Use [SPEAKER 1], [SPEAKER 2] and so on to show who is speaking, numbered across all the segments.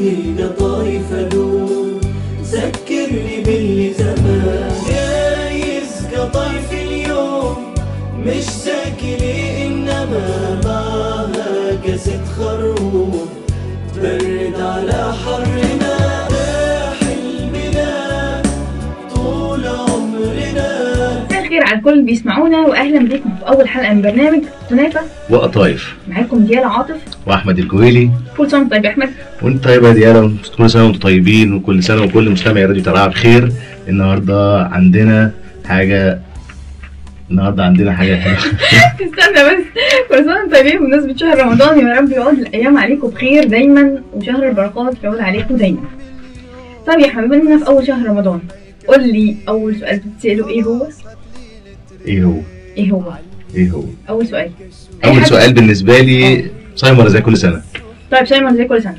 [SPEAKER 1] لي قطايف ألوم ذكرني باللي زمان جايز قطايف اليوم مش ساكلي إنما معها كاسة خروم تبرد على حرنا ده حلمنا طول عمرنا
[SPEAKER 2] مساء الخير على الكل اللي بيسمعونا واهلا بكم في اول حلقه من برنامج كنافه
[SPEAKER 3] وقطايف
[SPEAKER 2] معاكم ديالا عاطف
[SPEAKER 3] واحمد الجويلي
[SPEAKER 2] كل سنه وأنت طيب يا احمد
[SPEAKER 3] وانت طيب يا ديانا كل سنه وانتم طيبين وكل سنه وكل مستمع راديو ترعى بخير النهارده عندنا حاجه النهارده عندنا حاجه حلوه
[SPEAKER 2] استنى بس كل سنه وأنتم طيبين بمناسبه شهر رمضان يا رب يقعد الايام عليكم بخير دايما وشهر البركات يعود عليكم دايما طب يا احمد بما اننا في اول شهر رمضان قول لي اول سؤال بتساله ايه هو
[SPEAKER 3] ايه هو
[SPEAKER 2] ايه هو
[SPEAKER 3] ايه هو
[SPEAKER 2] اول سؤال أي
[SPEAKER 3] اول
[SPEAKER 2] حد-
[SPEAKER 3] سؤال بالنسبه لي صايم ولا زي كل سنه
[SPEAKER 2] طيب سايمون زي كل سنه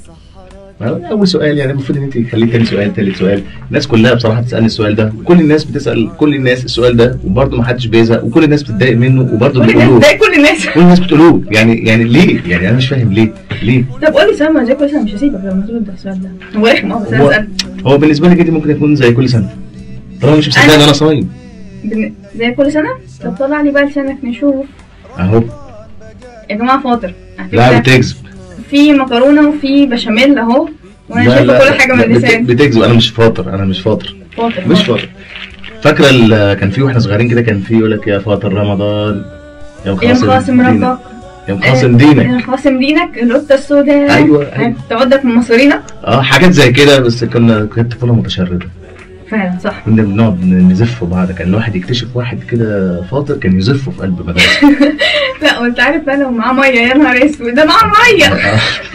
[SPEAKER 3] اول سؤال يعني المفروض ان انت تخليه تاني سؤال تالت سؤال الناس كلها بصراحه بتسالني السؤال ده وكل الناس بتسال كل الناس السؤال ده وبرده ما حدش بيزهق وكل الناس بتتضايق منه وبرده
[SPEAKER 2] كل الناس
[SPEAKER 3] بيقولوه
[SPEAKER 2] زي كل الناس
[SPEAKER 3] كل الناس بتقولوه يعني يعني ليه يعني انا مش فاهم ليه ليه
[SPEAKER 2] طب قول لي سايمون زي كل سنه مش هسيبك لما ترد السؤال ده هو رخم اه بس انا
[SPEAKER 3] هو-
[SPEAKER 2] اسال
[SPEAKER 3] هو بالنسبه لي كده ممكن يكون زي كل سنه طالما مش مصدق
[SPEAKER 2] أنا-
[SPEAKER 3] ان انا صايم
[SPEAKER 2] بن- زي كل سنه طب طلع لي بقى لسانك نشوف
[SPEAKER 3] اهو
[SPEAKER 2] يا جماعه فاطر على
[SPEAKER 3] لا
[SPEAKER 2] فكرة
[SPEAKER 3] بتكذب
[SPEAKER 2] في مكرونه وفي بشاميل اهو وانا
[SPEAKER 3] لا،
[SPEAKER 2] شايفه
[SPEAKER 3] لا،
[SPEAKER 2] كل حاجه من
[SPEAKER 3] لا، بت-
[SPEAKER 2] اللسان
[SPEAKER 3] بتكذب انا مش فاطر انا مش فاطر
[SPEAKER 2] فاطر
[SPEAKER 3] مش
[SPEAKER 2] أهو.
[SPEAKER 3] فاطر فاكره ال- كان في واحنا صغيرين كده كان في يقول لك يا فاطر رمضان يا
[SPEAKER 2] يا مخاصم
[SPEAKER 3] دينك
[SPEAKER 2] ربك
[SPEAKER 3] يا مخاصم دينك
[SPEAKER 2] يا مخاصم دينك القطه السوداء
[SPEAKER 3] أيوة، أيوة.
[SPEAKER 2] تودك من مصارينا
[SPEAKER 3] اه حاجات زي كده بس كنا كانت طفوله متشرده
[SPEAKER 2] فعلا صح
[SPEAKER 3] كنا بنقعد نزف في بعض كان الواحد يكتشف واحد كده فاطر كان يزفه في قلب مدرسه
[SPEAKER 2] لا وانت عارف بقى لو معاه ميه يا نهار اسود ده معاه ميه
[SPEAKER 3] آه.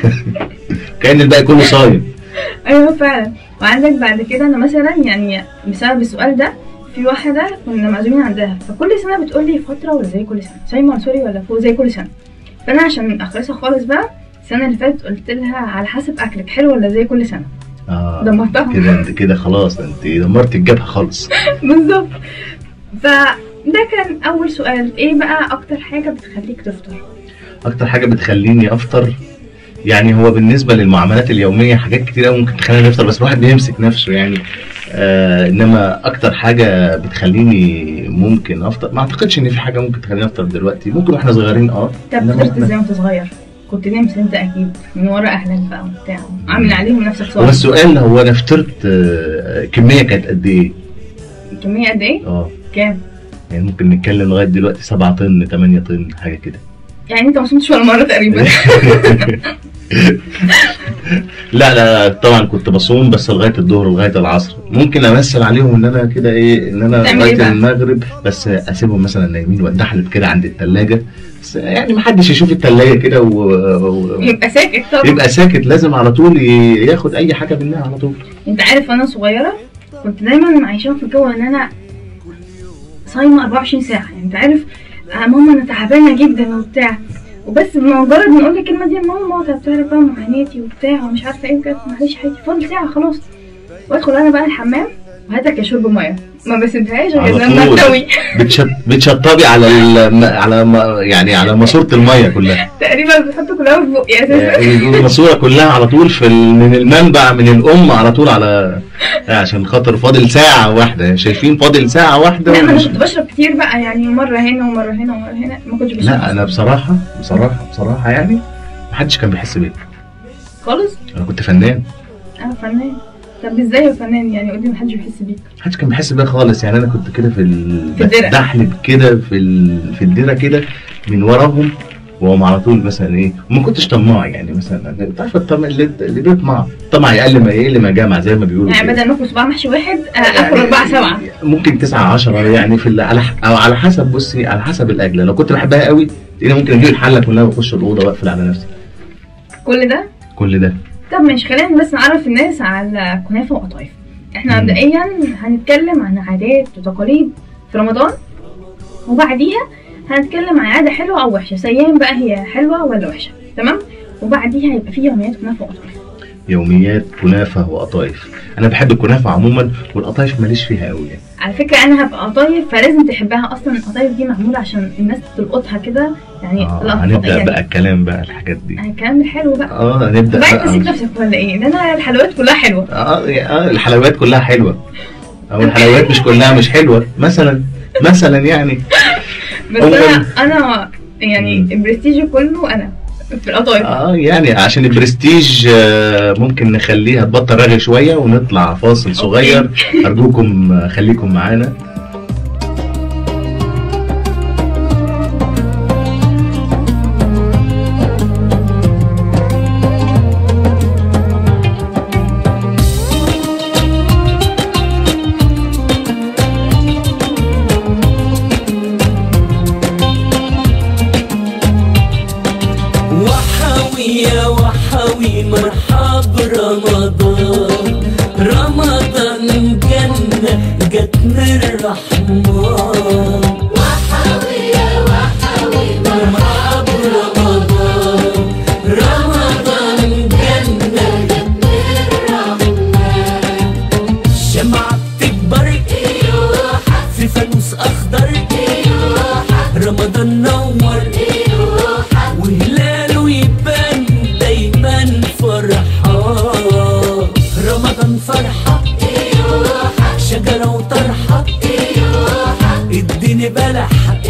[SPEAKER 3] كان الباقي كله صايم
[SPEAKER 2] ايوه فعلا وعندك بعد كده انا مثلا يعني بسبب السؤال ده في واحده كنا معزومين عندها فكل سنه بتقول لي فتره ولا زي كل سنه سايمه سوري ولا فوق زي كل سنه فانا عشان اخلصها خالص بقى السنه اللي فاتت قلت لها على حسب اكلك حلو ولا زي كل سنه
[SPEAKER 3] اه
[SPEAKER 2] دمرتها
[SPEAKER 3] كده انت كده خلاص انت دمرت الجبهه خالص
[SPEAKER 2] بالظبط فده كان اول سؤال ايه بقى اكتر حاجه بتخليك تفطر
[SPEAKER 3] اكتر حاجه بتخليني افطر يعني هو بالنسبه للمعاملات اليوميه حاجات كتير قوي ممكن تخليني افطر بس الواحد بيمسك نفسه يعني آه انما اكتر حاجه بتخليني ممكن افطر ما اعتقدش ان في حاجه ممكن تخليني افطر دلوقتي ممكن واحنا صغيرين اه
[SPEAKER 2] طب
[SPEAKER 3] إنما
[SPEAKER 2] فطرت
[SPEAKER 3] إحنا-
[SPEAKER 2] ازاي وانت صغير كنت نمت انت اكيد من ورا اهلك بقى وبتاع عامل عليهم نفسك
[SPEAKER 3] هو
[SPEAKER 2] صور
[SPEAKER 3] السؤال هو انا فطرت آه كميه كانت قد ايه؟
[SPEAKER 2] كميه قد ايه
[SPEAKER 3] اه
[SPEAKER 2] كام
[SPEAKER 3] يعني ممكن نتكلم لغايه دلوقتي 7 طن 8 طن حاجه كده
[SPEAKER 2] يعني انت ما صمتش ولا مره تقريبا
[SPEAKER 3] لا لا طبعا كنت بصوم بس لغايه الظهر لغايه العصر ممكن امثل عليهم ان انا كده ايه ان انا
[SPEAKER 2] تعمل إيه
[SPEAKER 3] لغايه
[SPEAKER 2] بقى؟
[SPEAKER 3] المغرب بس اسيبهم مثلا نايمين واتدحلب كده عند الثلاجه بس يعني ما حدش يشوف الثلاجه كده و... و...
[SPEAKER 2] يبقى ساكت طبعا
[SPEAKER 3] يبقى ساكت لازم على طول ي- ياخد اي حاجه منها على طول
[SPEAKER 2] انت عارف وانا صغيره كنت دايما عايشاه في جو ان انا صايمه 24 ساعه يعني انت عارف آه ماما انا تعبانه جدا وبتاع وبس بمجرد ما اقول لي الكلمه دي يا ماما انت بتعرف بقى معاناتي وبتاع ومش عارفه ايه وكده معلش حياتي فاضل ساعه خلاص وادخل انا بقى الحمام وهاتك يا شرب ميه ما بسيبهاش غير
[SPEAKER 3] على
[SPEAKER 2] لما
[SPEAKER 3] طول.
[SPEAKER 2] تسوي
[SPEAKER 3] بتشط... بتشطبي على ال... على ما... يعني على ماسوره الميه كلها
[SPEAKER 2] تقريبا بتحط كلها في بقي اساسا
[SPEAKER 3] يعني الماسوره كلها على طول في ال... من المنبع من الام على طول على عشان خاطر فاضل ساعه واحده شايفين فاضل ساعه واحده
[SPEAKER 2] لا ما انا
[SPEAKER 3] ومش-
[SPEAKER 2] كنت بشرب كتير بقى يعني مره هنا ومره هنا ومره هنا ما كنتش بشرب
[SPEAKER 3] لا انا بصراحه بصراحه بصراحه يعني محدش كان بيحس بيا
[SPEAKER 2] خالص
[SPEAKER 3] انا كنت فنان
[SPEAKER 2] انا فنان طب ازاي يا فنان يعني قولي محدش بيحس بيك
[SPEAKER 3] محدش كان بيحس بيا خالص يعني انا كنت كده في ال...
[SPEAKER 2] في الدرة.
[SPEAKER 3] بتدحلب كده في ال... في الدره كده من وراهم وهم على طول مثلا ايه وما كنتش طماع يعني مثلا انت عارف الطمع اللي, اللي بيطمع طمع يقل ما يقل ما جامع زي ما بيقولوا
[SPEAKER 2] يعني
[SPEAKER 3] كده.
[SPEAKER 2] بدل ما اكل صباع محشي واحد آه، اكل اربعه سبعه
[SPEAKER 3] ممكن تسعة عشرة يعني في ال- على ح- او على حسب بصي على حسب الاكله لو كنت بحبها قوي تلاقيني ممكن اجيب الحله كلها واخش الاوضه واقفل على نفسي
[SPEAKER 2] كل ده
[SPEAKER 3] كل ده
[SPEAKER 2] طب ماشي خلينا بس نعرف الناس على كنافه وقطايف احنا
[SPEAKER 3] مم.
[SPEAKER 2] مبدئيا هنتكلم عن عادات وتقاليد في رمضان وبعديها هنتكلم عن عاده حلوه او وحشه سيان بقى هي حلوه ولا وحشه تمام وبعديها هيبقى في يوميات كنافه وقطايف
[SPEAKER 3] يوميات كنافه وقطايف انا بحب الكنافه عموما والقطايف ماليش فيها قوي يعني
[SPEAKER 2] على فكره انا هبقى قطايف فلازم تحبها اصلا القطايف دي معموله عشان الناس تلقطها كده يعني
[SPEAKER 3] آه
[SPEAKER 2] الأطفال-
[SPEAKER 3] هنبدا
[SPEAKER 2] يعني
[SPEAKER 3] بقى الكلام بقى الحاجات دي
[SPEAKER 2] يعني الكلام الحلو بقى
[SPEAKER 3] اه هنبدا
[SPEAKER 2] بقى
[SPEAKER 3] بقى
[SPEAKER 2] انت نسيت نفسك ولا ايه؟ ده انا الحلويات كلها حلوه
[SPEAKER 3] اه آه، الحلويات كلها حلوه او الحلويات مش كلها مش حلوه مثلا مثلا يعني
[SPEAKER 2] بس
[SPEAKER 3] أول-
[SPEAKER 2] انا انا يعني
[SPEAKER 3] مم.
[SPEAKER 2] البرستيج كله انا في القطايف
[SPEAKER 3] اه يعني عشان البرستيج آه، ممكن نخليها تبطل رغي شويه ونطلع فاصل صغير ارجوكم آه، خليكم معانا
[SPEAKER 1] وحوي يا وحوي مرحب رمضان رمضان جنة جت من الرحمن وحوي يا وحوي مرحب رمضان رمضان جنة جت من الرحمن شمعة بتكبر في فانوس أخضر رمضان نور وهلاله يبان دايما فرحان رمضان فرحة شجرة وطرحة اديني بلح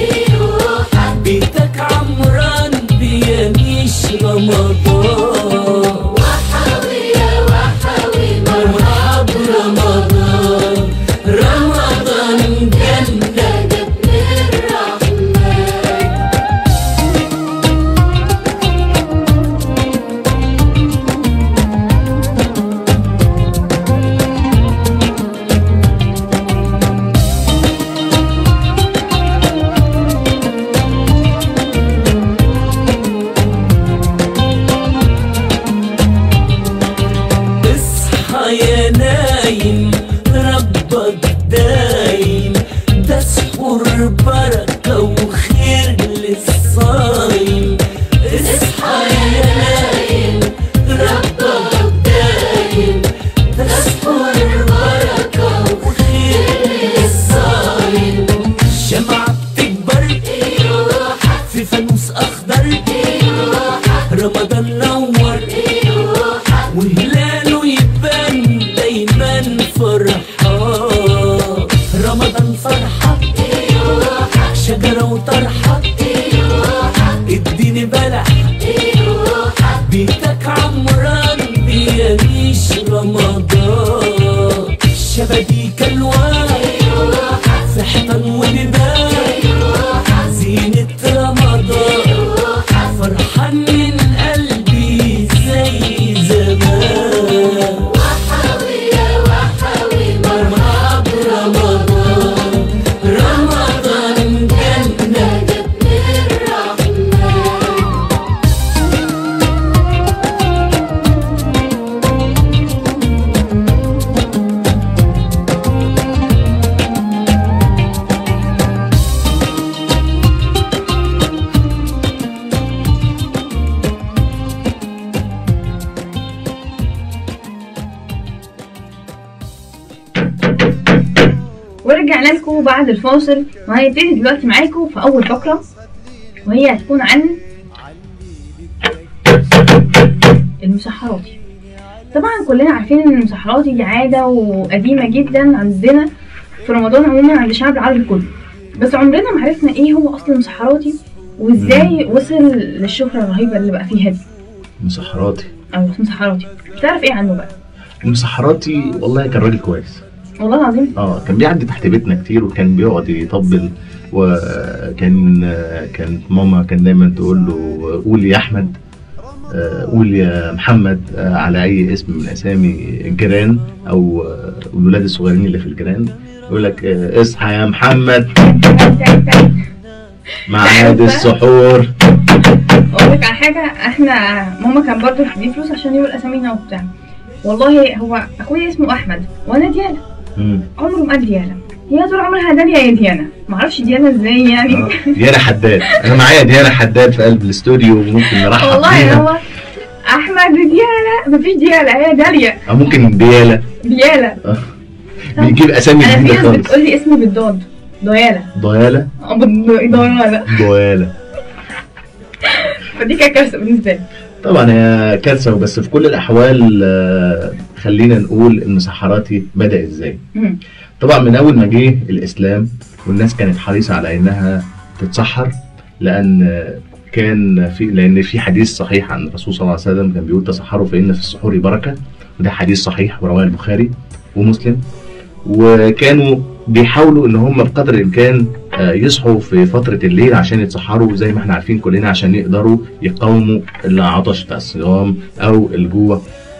[SPEAKER 1] بيتك عمران بيميش رمضان مرحب رمضان رمضان جنة اصحى يا نايم ربك دايم ده سحور بركة وخير للصايم اصحى يا نايم ربك دايم ده سحور بركة وخير للصايم شمعة بتكبر في فانوس أخضر رمضان نور وهلاله يبان دايما فرحان رمضان فرحة شجرة وطرحة اديني بلح بيتك عمران بيعيش رمضان شبابيك الوان في حيطان ونبان زينة رمضان فرحان من قلبي زي زمان مرحب رمضان رمضان جنة
[SPEAKER 2] ورجعنا لكم بعد الفاصل وهنبتدي دلوقتي معاكم في اول فقره وهي هتكون عن المسحراتي طبعا كلنا عارفين ان المسحراتي دي عاده وقديمه جدا عندنا في رمضان عموما عند الشعب العربي كله بس عمرنا ما عرفنا ايه هو اصل المسحراتي وازاي وصل للشهره الرهيبه اللي بقى فيها دي
[SPEAKER 3] مسحراتي
[SPEAKER 2] او مسحراتي تعرف ايه عنه بقى
[SPEAKER 3] المسحراتي والله كان راجل كويس
[SPEAKER 2] والله العظيم
[SPEAKER 3] اه كان بيعدي تحت بيتنا كتير وكان بيقعد يطبل وكان كانت ماما كان دايما تقول له قول يا احمد آه، قول يا محمد آه، على اي اسم من اسامي الجيران او آه، الولاد الصغيرين اللي في الجيران يقول لك آه، اصحى يا محمد ميعاد السحور
[SPEAKER 2] اقول لك على حاجه احنا ماما كان برضو بتدي فلوس عشان يقول اسامينا وبتاع والله هو اخويا اسمه احمد وانا ديانا
[SPEAKER 3] مم.
[SPEAKER 2] عمره ما قال ديانا هي طول عمرها داليا يا ديانا معرفش ديانا ازاي يعني
[SPEAKER 3] آه، ديانا حداد انا معايا ديانا حداد في قلب الاستوديو وممكن نرحب
[SPEAKER 2] والله
[SPEAKER 3] بيها
[SPEAKER 2] هو احمد وديالا مفيش ديالا هي داليا
[SPEAKER 3] او ممكن دياله
[SPEAKER 2] ديالا
[SPEAKER 3] آه. بيجيب اسامي
[SPEAKER 2] انا في
[SPEAKER 3] جديده
[SPEAKER 2] ناس
[SPEAKER 3] خالص
[SPEAKER 2] بتقول لي اسمي بالضاد ضياله
[SPEAKER 3] ضياله
[SPEAKER 2] اه بالض- ضياله
[SPEAKER 3] ضياله
[SPEAKER 2] فدي كانت كارثه بالنسبه لي
[SPEAKER 3] طبعا هي كارثه وبس في كل الاحوال آه، خلينا نقول ان سحراتي بدا ازاي
[SPEAKER 2] مم.
[SPEAKER 3] طبعا من اول ما جه الاسلام والناس كانت حريصه على انها تتسحر لان كان في لان في حديث صحيح عن الرسول صلى الله عليه وسلم كان بيقول تسحروا فان في السحور بركه وده حديث صحيح ورواه البخاري ومسلم وكانوا بيحاولوا ان هم بقدر الامكان آه، يصحوا في فتره الليل عشان يتسحروا زي ما احنا عارفين كلنا عشان يقدروا يقاوموا العطش بتاع الصيام او الجوع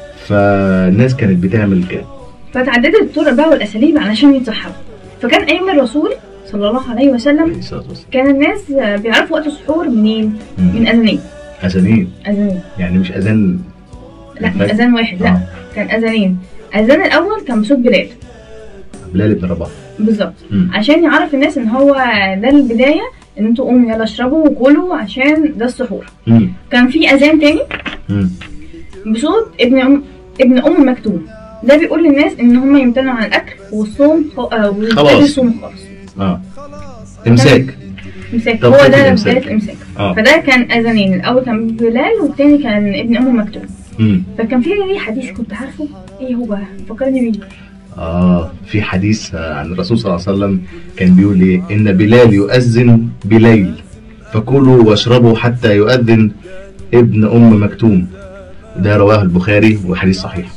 [SPEAKER 3] فالناس كانت بتعمل كده
[SPEAKER 2] فتعددت الطرق بقى والاساليب علشان يتسحروا فكان ايام الرسول صلى الله عليه وسلم
[SPEAKER 3] عليه الصلاه والسلام
[SPEAKER 2] كان الناس آه، بيعرفوا وقت السحور منين؟
[SPEAKER 3] مم.
[SPEAKER 2] من اذانين
[SPEAKER 3] اذانين
[SPEAKER 2] اذانين
[SPEAKER 3] يعني مش اذان
[SPEAKER 2] لا من
[SPEAKER 3] الفجر.
[SPEAKER 2] اذان واحد لا
[SPEAKER 3] آه.
[SPEAKER 2] كان اذانين الاذان الاول كان بصوت بلال
[SPEAKER 3] بلال بن رباح
[SPEAKER 2] بالظبط
[SPEAKER 3] مم.
[SPEAKER 2] عشان يعرف الناس ان هو ده البدايه ان انتوا قوموا يلا اشربوا وكلوا عشان ده السحور
[SPEAKER 3] مم.
[SPEAKER 2] كان في اذان تاني
[SPEAKER 3] مم.
[SPEAKER 2] بصوت ابن ام ابن ام مكتوم ده بيقول للناس ان هم يمتنعوا عن الاكل والصوم خ... آه ويبتدوا
[SPEAKER 3] خلاص.
[SPEAKER 2] يصوموا خالص
[SPEAKER 3] اه امساك
[SPEAKER 2] امساك
[SPEAKER 3] طب
[SPEAKER 2] هو
[SPEAKER 3] فكرة
[SPEAKER 2] ده
[SPEAKER 3] الإمساك.
[SPEAKER 2] بدايه الامساك
[SPEAKER 3] اه
[SPEAKER 2] فده كان اذانين الاول كان بلال والتاني كان ابن ام مكتوم
[SPEAKER 3] مم.
[SPEAKER 2] فكان في ليه حديث كنت عارفه ايه هو فكرني بيه
[SPEAKER 3] اه في حديث آه، عن الرسول صلى الله عليه وسلم كان بيقول ايه ان بلال يؤذن بليل فكلوا واشربوا حتى يؤذن ابن ام مكتوم ده رواه البخاري وحديث صحيح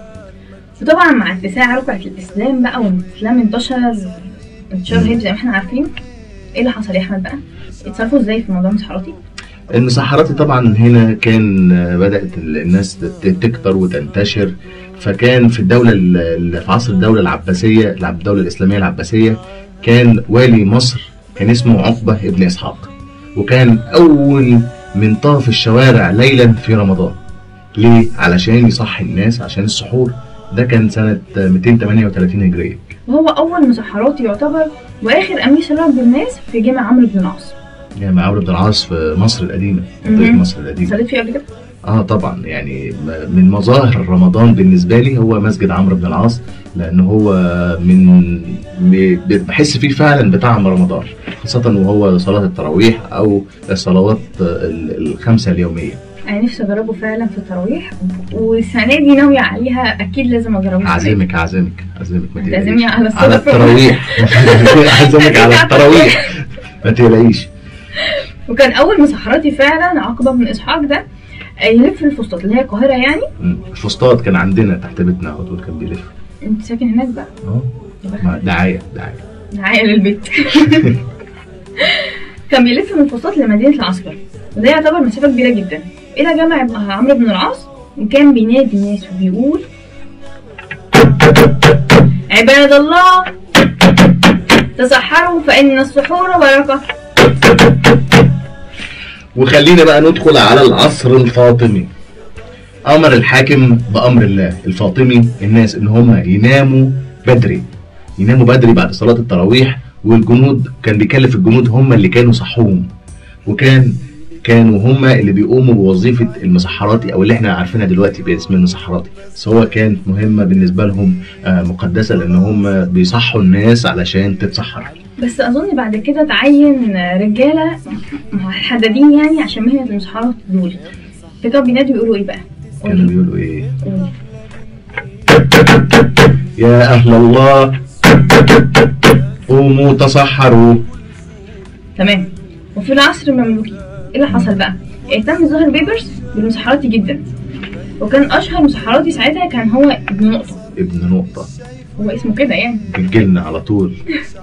[SPEAKER 2] وطبعا مع اتساع ركعة الإسلام بقى والإسلام انتشر انتشار
[SPEAKER 3] مم.
[SPEAKER 2] رهيب زي ما احنا عارفين ايه اللي حصل يا أحمد بقى؟ اتصرفوا ازاي في موضوع مسحراتي؟
[SPEAKER 3] المسحراتي طبعا هنا كان آه، بدات ال- الناس تت- تكتر وتنتشر فكان في الدوله ال- ال- في عصر الدوله العباسيه العب- الدوله الاسلاميه العباسيه كان والي مصر كان اسمه عقبه ابن اسحاق وكان اول من طاف الشوارع ليلا في رمضان ليه علشان يصحي الناس عشان السحور ده كان سنه آه، 238 هجريه
[SPEAKER 2] وهو أول مسحراتي يعتبر وآخر أمير سلام بالناس في جامع عمرو بن العاص
[SPEAKER 3] يعني مع عمرو بن العاص في مصر القديمه منطقه
[SPEAKER 2] مهم.
[SPEAKER 3] مصر القديمه
[SPEAKER 2] صليت فيه قبل كده؟
[SPEAKER 3] اه طبعا يعني م- من مظاهر رمضان بالنسبه لي هو مسجد عمرو بن العاص لان هو من م- بحس فيه فعلا بطعم رمضان خاصه وهو صلاه التراويح او الصلوات ال- الخمسه اليوميه
[SPEAKER 2] أنا نفسي أجربه فعلا في التراويح والسنة دي ناوية عليها أكيد لازم أجربه
[SPEAKER 3] اعزمك اعزمك اعزمك ما تقلقيش
[SPEAKER 2] تعزمني على الصلاة
[SPEAKER 3] على التراويح اعزمك على التراويح ما تقلقيش
[SPEAKER 2] وكان أول مسحراتي فعلا عقبة بن إسحاق ده آه، يلف الفسطاط اللي هي القاهرة يعني
[SPEAKER 3] مم. الفسطاط كان عندنا تحت بيتنا على طول كان بيلف
[SPEAKER 2] أنت ساكن هناك بقى
[SPEAKER 3] اه ما- دعايه دعايه
[SPEAKER 2] دعاية للبيت كان بيلف من فسطاط لمدينة العسكر وده يعتبر مسافة كبيرة جدا إلى جامع عمرو بن العاص وكان بينادي الناس وبيقول عباد الله تسحروا فإن السحور بركة
[SPEAKER 3] وخلينا بقى ندخل على العصر الفاطمي امر الحاكم بامر الله الفاطمي الناس ان هم يناموا بدري يناموا بدري بعد صلاه التراويح والجنود كان بيكلف الجنود هم اللي كانوا صحوهم وكان كانوا هم اللي بيقوموا بوظيفه المسحراتي او اللي احنا عارفينها دلوقتي باسم المسحراتي بس هو كان مهمه بالنسبه لهم آه، مقدسه لان هم بيصحوا الناس علشان تتسحر
[SPEAKER 2] بس أظن بعد كده تعين رجالة محددين يعني عشان مهنة المسحرات دول فكانوا بينادوا يقولوا إيه بقى؟
[SPEAKER 3] كانوا
[SPEAKER 2] قولي
[SPEAKER 3] بيقولوا ايه
[SPEAKER 2] قولي.
[SPEAKER 3] يا أهل الله قوموا تصحروا
[SPEAKER 2] تمام وفي العصر المملوكي ايه اللي حصل بقى؟ اهتم ظاهر بيبرز بالمسحراتي جدا وكان اشهر مسحراتي ساعتها كان هو ابن نقطة
[SPEAKER 3] ابن نقطة
[SPEAKER 2] هو اسمه كده يعني
[SPEAKER 3] بتجيلنا على طول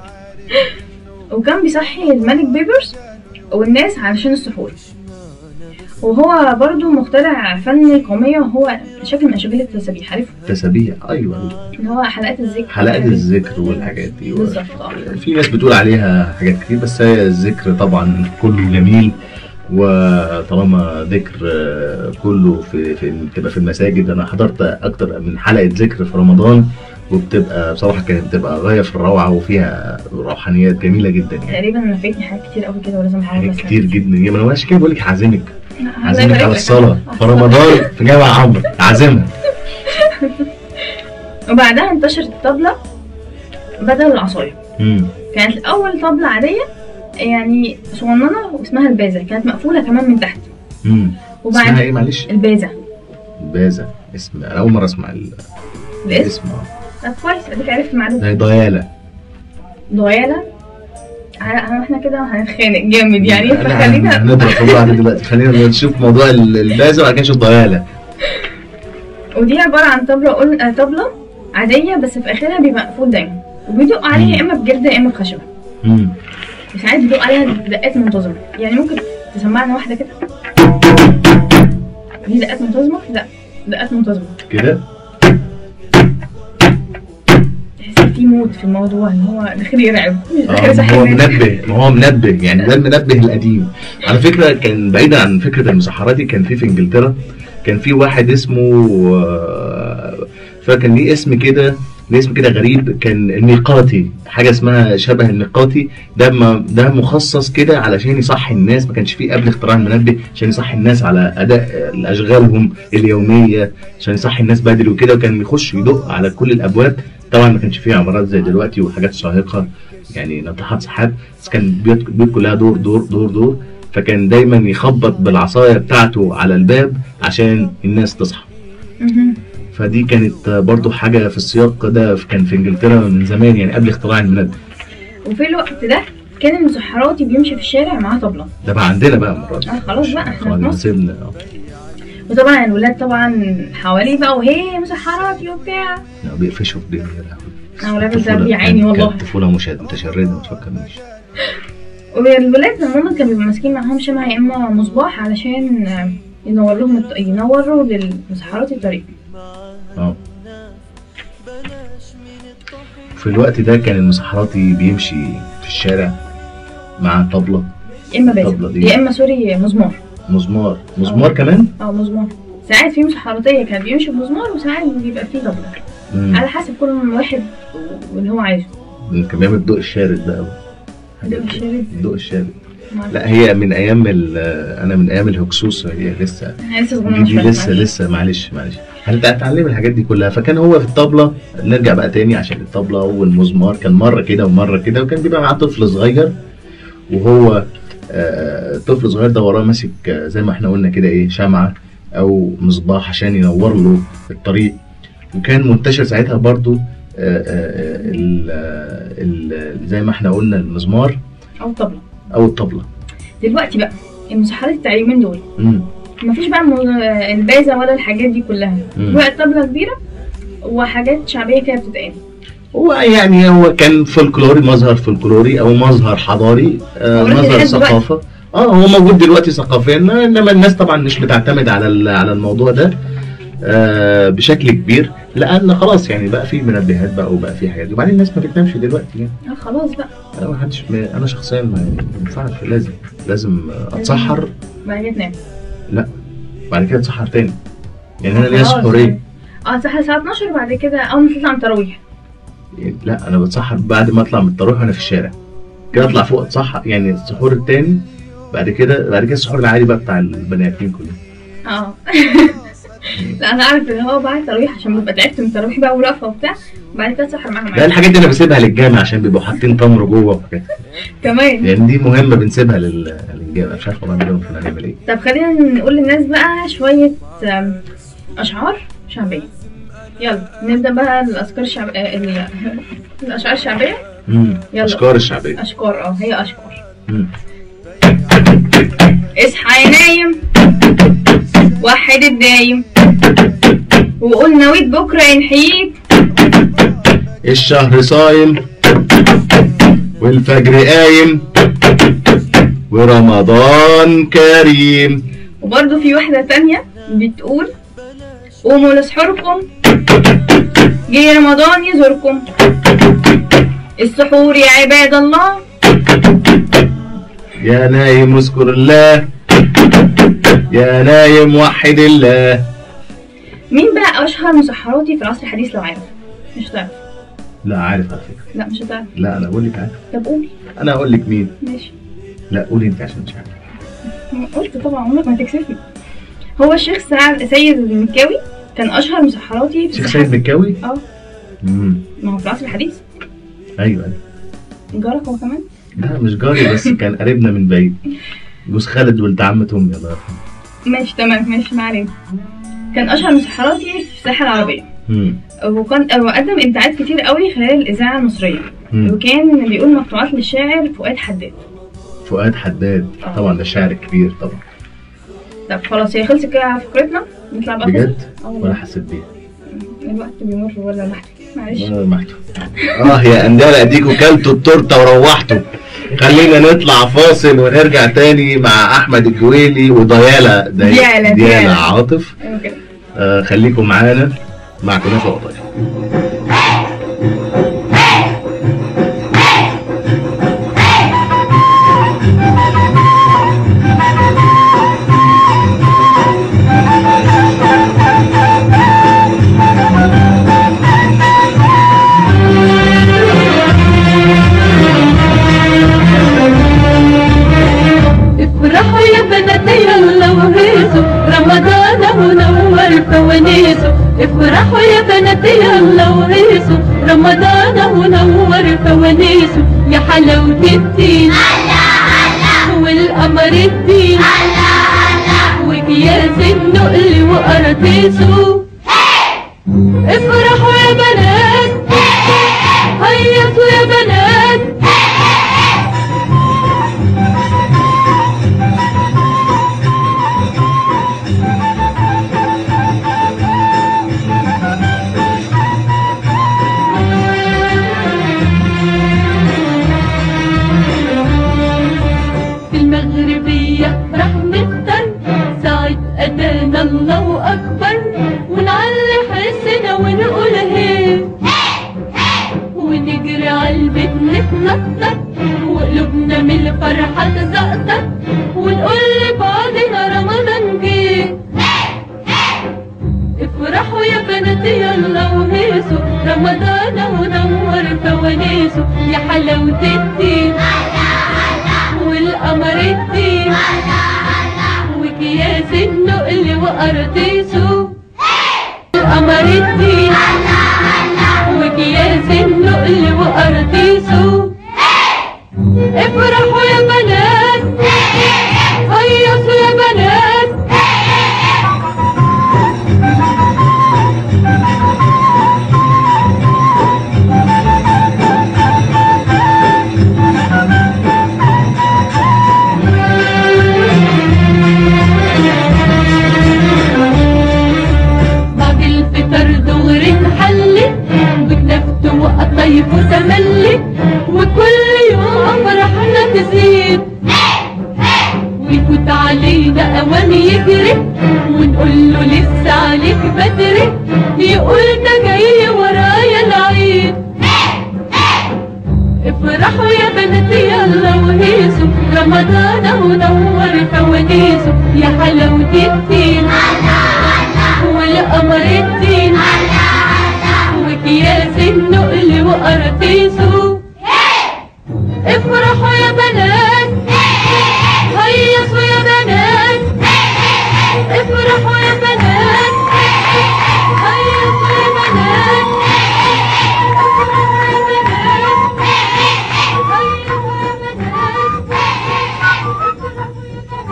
[SPEAKER 2] وكان بيصحي الملك بيبرز والناس علشان السحور وهو برضو مخترع فن القومية وهو شكل من أشكال التسابيح عارف
[SPEAKER 3] تسابيح أيوة
[SPEAKER 2] اللي هو حلقات الذكر
[SPEAKER 3] حلقات الذكر والحاجات دي
[SPEAKER 2] بالظبط اه
[SPEAKER 3] في ناس بتقول عليها حاجات كتير بس هي الذكر طبعا كله جميل وطالما ذكر آه، كله في في بتبقى في المساجد انا حضرت اكتر من حلقه ذكر في رمضان وبتبقى بصراحه كانت بتبقى غايه في الروعه وفيها روحانيات جميله جدا يعني
[SPEAKER 2] تقريبا انا فايتني حاجات كتير قوي كده ولازم احاول
[SPEAKER 3] حاجات
[SPEAKER 2] بس
[SPEAKER 3] كتير جدا يعني ما انا عشان كده بقول لك هعزمك
[SPEAKER 2] الله
[SPEAKER 3] عازمك
[SPEAKER 2] يبارك
[SPEAKER 3] على
[SPEAKER 2] لك.
[SPEAKER 3] الصلاه في رمضان في جامع عمرو عازمها
[SPEAKER 2] وبعدها انتشرت الطبلة بدل العصاية
[SPEAKER 3] مم.
[SPEAKER 2] كانت الأول طبلة عادية يعني صغننة واسمها البازة كانت مقفولة كمان من تحت
[SPEAKER 3] مم. اسمها
[SPEAKER 2] وبعد
[SPEAKER 3] ايه معلش؟
[SPEAKER 2] البازة
[SPEAKER 3] بازة اسم انا اول مره اسمع ال-
[SPEAKER 2] الاسم
[SPEAKER 3] الاسم اه
[SPEAKER 2] طب كويس اديك عرفت المعلومة
[SPEAKER 3] هي ضيالة
[SPEAKER 2] ضيالة ع- احنا كده هنتخانق جامد يعني
[SPEAKER 3] لا،
[SPEAKER 2] فخلينا
[SPEAKER 3] هنضرب في بعض دلوقتي خلينا نشوف موضوع ال- البازة وبعد كده نشوف ضيالة
[SPEAKER 2] ودي عبارة عن طبلة قل... آه، طبلة عادية بس في آخرها بيبقى مقفول دايما وبيدق عليها يا إما بجردة يا إما بخشبة
[SPEAKER 3] مم.
[SPEAKER 2] وساعات بيدق عليها دقات منتظمة يعني ممكن تسمعنا واحدة كده دي دقات منتظمة لا دقات منتظمة
[SPEAKER 3] كده
[SPEAKER 2] تحس في موت في الموضوع ان هو داخل يرعب مش داخل
[SPEAKER 3] اه
[SPEAKER 2] يصحي
[SPEAKER 3] ما هو
[SPEAKER 2] الناس.
[SPEAKER 3] منبه ما هو منبه يعني ده المنبه القديم على فكرة كان بعيدا عن فكرة المسحراتي كان في في انجلترا كان في واحد اسمه آه، فاكر ليه اسم كده ليه اسم كده غريب كان النقاطي حاجة اسمها شبه النقاطي ده ما ده مخصص كده علشان يصحي الناس ما كانش فيه قبل اختراع المنبه عشان يصحي الناس على اداء اشغالهم اليوميه عشان يصحي الناس بدري وكده وكان يخش يدق على كل الابواب طبعا ما كانش فيه عمارات زي دلوقتي وحاجات شاهقه يعني ناطحات سحاب بس كان البيوت البيوت كلها دور دور دور دور فكان دايما يخبط بالعصايه بتاعته على الباب عشان الناس تصحى
[SPEAKER 2] مهم.
[SPEAKER 3] فدي كانت برضو حاجه في السياق ده كان في انجلترا من زمان يعني قبل اختراع المنبه
[SPEAKER 2] وفي الوقت ده كان المسحراتي بيمشي في الشارع معاه طبلة
[SPEAKER 3] ده بقى عندنا بقى المره دي
[SPEAKER 2] آه، خلاص بقى، إحنا في
[SPEAKER 3] خلاص
[SPEAKER 2] مصر.
[SPEAKER 3] سيبنا آه.
[SPEAKER 2] وطبعا الولاد طبعا حواليه بقى وهي مسحراتي وبتاع
[SPEAKER 3] لا، بيقفشوا في الدنيا يا لهوي.
[SPEAKER 2] اه ولاد
[SPEAKER 3] الطفولة-
[SPEAKER 2] الزرب يا عيني
[SPEAKER 3] كانت-
[SPEAKER 2] والله
[SPEAKER 3] كانت طفوله مشاهد متشرده ما تفكرنيش
[SPEAKER 2] والولاد عموما كانوا بيبقوا ماسكين معاهم شمع يا اما مصباح علشان آه، ينور لهم الط... ينوروا للمسحرات الطريق
[SPEAKER 3] اه في الوقت ده كان المسحراتي بيمشي في الشارع مع طبلة
[SPEAKER 2] يا اما
[SPEAKER 3] طبلة
[SPEAKER 2] بازل
[SPEAKER 3] دي.
[SPEAKER 2] يا اما سوري مزمار
[SPEAKER 3] مزمار مزمار
[SPEAKER 2] آه.
[SPEAKER 3] كمان
[SPEAKER 2] اه مزمار ساعات في مسحراتية كان بيمشي بمزمار وساعات بيبقى فيه طبلة
[SPEAKER 3] مم.
[SPEAKER 2] على حسب كل واحد واللي هو عايزه
[SPEAKER 3] كان بيعمل الضوء الشارد ده أوي.
[SPEAKER 2] الضوء الشارد؟
[SPEAKER 3] الضوء الشارد
[SPEAKER 2] معرفش.
[SPEAKER 3] لا هي من ايام ال- انا من ايام الهكسوس هي لسه
[SPEAKER 2] احنا لسه
[SPEAKER 3] دي,
[SPEAKER 2] صغننين
[SPEAKER 3] دي
[SPEAKER 2] شوية
[SPEAKER 3] لسه
[SPEAKER 2] معلش.
[SPEAKER 3] لسه معلش معلش هنتعلم الحاجات دي كلها فكان هو في الطبلة نرجع بقى تاني عشان الطبلة والمزمار كان مرة كده ومرة كده وكان بيبقى معاه طفل صغير وهو آه، طفل صغير ده وراه ماسك آه، زي ما احنا قلنا كده ايه شمعة او مصباح عشان ينور له الطريق وكان منتشر ساعتها برضو آه، آه، ال- ال- زي ما احنا قلنا المزمار
[SPEAKER 2] او طبلة
[SPEAKER 3] او الطبلة
[SPEAKER 2] دلوقتي بقى المسحرات بتاع اليومين دول
[SPEAKER 3] مم.
[SPEAKER 2] مفيش بقى مو- البازة ولا الحاجات دي كلها
[SPEAKER 3] مم.
[SPEAKER 2] بقت طبلة كبيرة وحاجات شعبية كده بتتقال
[SPEAKER 3] هو يعني هو كان فولكلوري مظهر فولكلوري او مظهر حضاري آه
[SPEAKER 2] هو راجل
[SPEAKER 3] مظهر
[SPEAKER 2] لحد
[SPEAKER 3] ثقافه اه هو موجود دلوقتي ثقافيا انما الناس طبعا مش بتعتمد على ال- على الموضوع ده آه بشكل كبير لان خلاص يعني بقى في منبهات بقى وبقى في حاجات وبعدين الناس ما بتنامش دلوقتي يعني
[SPEAKER 2] آه خلاص بقى
[SPEAKER 3] انا ما حدش انا شخصيا ما ينفعش لازم لازم اتسحر
[SPEAKER 2] بعد كده تنام
[SPEAKER 3] بعد كده اتسحر تاني يعني انا ليا
[SPEAKER 2] خلاص
[SPEAKER 3] سحوريه
[SPEAKER 2] يعني. اه صح الساعة 12 بعد كده اول ما تطلع من التراويح
[SPEAKER 3] لا انا بتسحر بعد ما اطلع من التراويح وانا في الشارع كده اطلع فوق اتسحر يعني السحور التاني بعد كده بعد كده السحور العادي بقى بتاع البني ادمين كلهم
[SPEAKER 2] اه لا انا عارف ان هو بعد التراويح عشان ببقى تعبت من التراويح بقى ورقفه وبتاع وبعد كده اسحر معاهم
[SPEAKER 3] لا
[SPEAKER 2] عادي.
[SPEAKER 3] الحاجات دي انا بسيبها للجامع عشان بيبقوا حاطين تمر جوه وحاجات
[SPEAKER 2] كمان
[SPEAKER 3] يعني دي مهمه بنسيبها لل- للجامع مش عارف والله بنعمل هنعمل ايه
[SPEAKER 2] طب خلينا نقول للناس بقى شويه آم، اشعار شعبيه يلا نبدا بقى الاذكار الشعبيه ال- الاشعار الشعبيه
[SPEAKER 3] امم
[SPEAKER 2] يلا.
[SPEAKER 3] اشكار الشعبيه
[SPEAKER 2] اشكار اه هي اشكار
[SPEAKER 3] مم.
[SPEAKER 2] اصحى يا نايم وحد الدايم وقول نويت بكره ينحييك
[SPEAKER 3] الشهر صايم والفجر قايم ورمضان كريم
[SPEAKER 2] وبرضه في واحدة تانية بتقول قوموا لسحوركم جه رمضان يزوركم السحور يا عباد الله
[SPEAKER 3] يا نايم اذكر الله يا نايم وحد الله
[SPEAKER 2] مين بقى أشهر مسحراتي في العصر الحديث لو عارف مش هتعرف
[SPEAKER 3] لا عارف على فكره
[SPEAKER 2] لا مش هتعرف
[SPEAKER 3] لا انا اقول لك عارف
[SPEAKER 2] طب قول
[SPEAKER 3] انا اقول لك مين
[SPEAKER 2] ماشي
[SPEAKER 3] لا قولي انت عشان مش عارف
[SPEAKER 2] قلت طبعا عمرك ما تكسفني هو الشيخ سعد سيد المكاوي كان اشهر مسحراتي في
[SPEAKER 3] شيخ
[SPEAKER 2] الساحة.
[SPEAKER 3] سيد بكاوي
[SPEAKER 2] اه
[SPEAKER 3] امم
[SPEAKER 2] ما هو في العصر الحديث
[SPEAKER 3] ايوه أيوة.
[SPEAKER 2] جارك هو كمان
[SPEAKER 3] لا مش جاري بس كان قريبنا من بعيد جوز خالد ولد عمة امي الله يرحمه
[SPEAKER 2] ماشي تمام ماشي ما علينا كان اشهر مسحراتي في الساحه العربيه
[SPEAKER 3] امم
[SPEAKER 2] وكان وقدم ابداعات كتير قوي خلال الاذاعه المصريه
[SPEAKER 3] أمم.
[SPEAKER 2] وكان بيقول مقطوعات للشاعر فؤاد حداد
[SPEAKER 3] فؤاد حداد طبعا ده شاعر كبير طبعا
[SPEAKER 2] طب خلاص هي خلصت كده فكرتنا نطلع بقى
[SPEAKER 3] بجد
[SPEAKER 2] اه
[SPEAKER 3] ولا
[SPEAKER 2] والله
[SPEAKER 3] حسيت بيها
[SPEAKER 2] الوقت بيمر ولا لوحده معلش
[SPEAKER 3] آه، محتو. اه يا اندال اديكوا كلتوا التورته وروحتوا خلينا نطلع فاصل ونرجع تاني مع احمد الجويلي وديالا دي-
[SPEAKER 2] ديالا،
[SPEAKER 3] ديالا
[SPEAKER 2] ديالا.
[SPEAKER 3] عاطف
[SPEAKER 2] أيوة كده.
[SPEAKER 3] آه خليكم معانا مع كنافه وطيف
[SPEAKER 4] افرحوا يا بناتي يلا وهيصوا رمضان منور فوانيسه افرحوا يا بناتي يلا وهيصوا رمضان منور فوانيسه يا حلاوة الدين والقمر الدين وكياس النقل وقراطيسه افرحوا يا بنات هيصوا يا بنات في المغربية راح نفطر ساعة أذان الله أكبر ونعلي حسنا ونقول هي ونجري عالبيت نتنطط وقلوبنا من الفرحة تزقطط ونقول لبعضنا رمضان جه افرحوا يا بناتي يلا وهيصوا رمضان منور فوانيسه يا حلاوة الدين والقمر الدين وكياس النقل وقراطيسه القمر الدين وكياس النقل وقراطيسه افرحوا يا بنات هيصوا يا بنات بعد الفطر دغري نحلي بكنفته وقطيف وتملي وكل يوم فرحنا تزيد ويفوت علينا اوان يجري ونقول له لسه عليك بدري يقول ده جاي ورايا العيد افرحوا يا بناتي يلا وهيصوا رمضان منور فوانيسه يا حلاوة الدين والقمر الدين وكياس النقل وقراطيسه افرحوا يا بنات هيصوا يا بنات افرحوا يا بنات هيصوا يا بنات افرحوا يا بنات هيصوا يا بنات افرحوا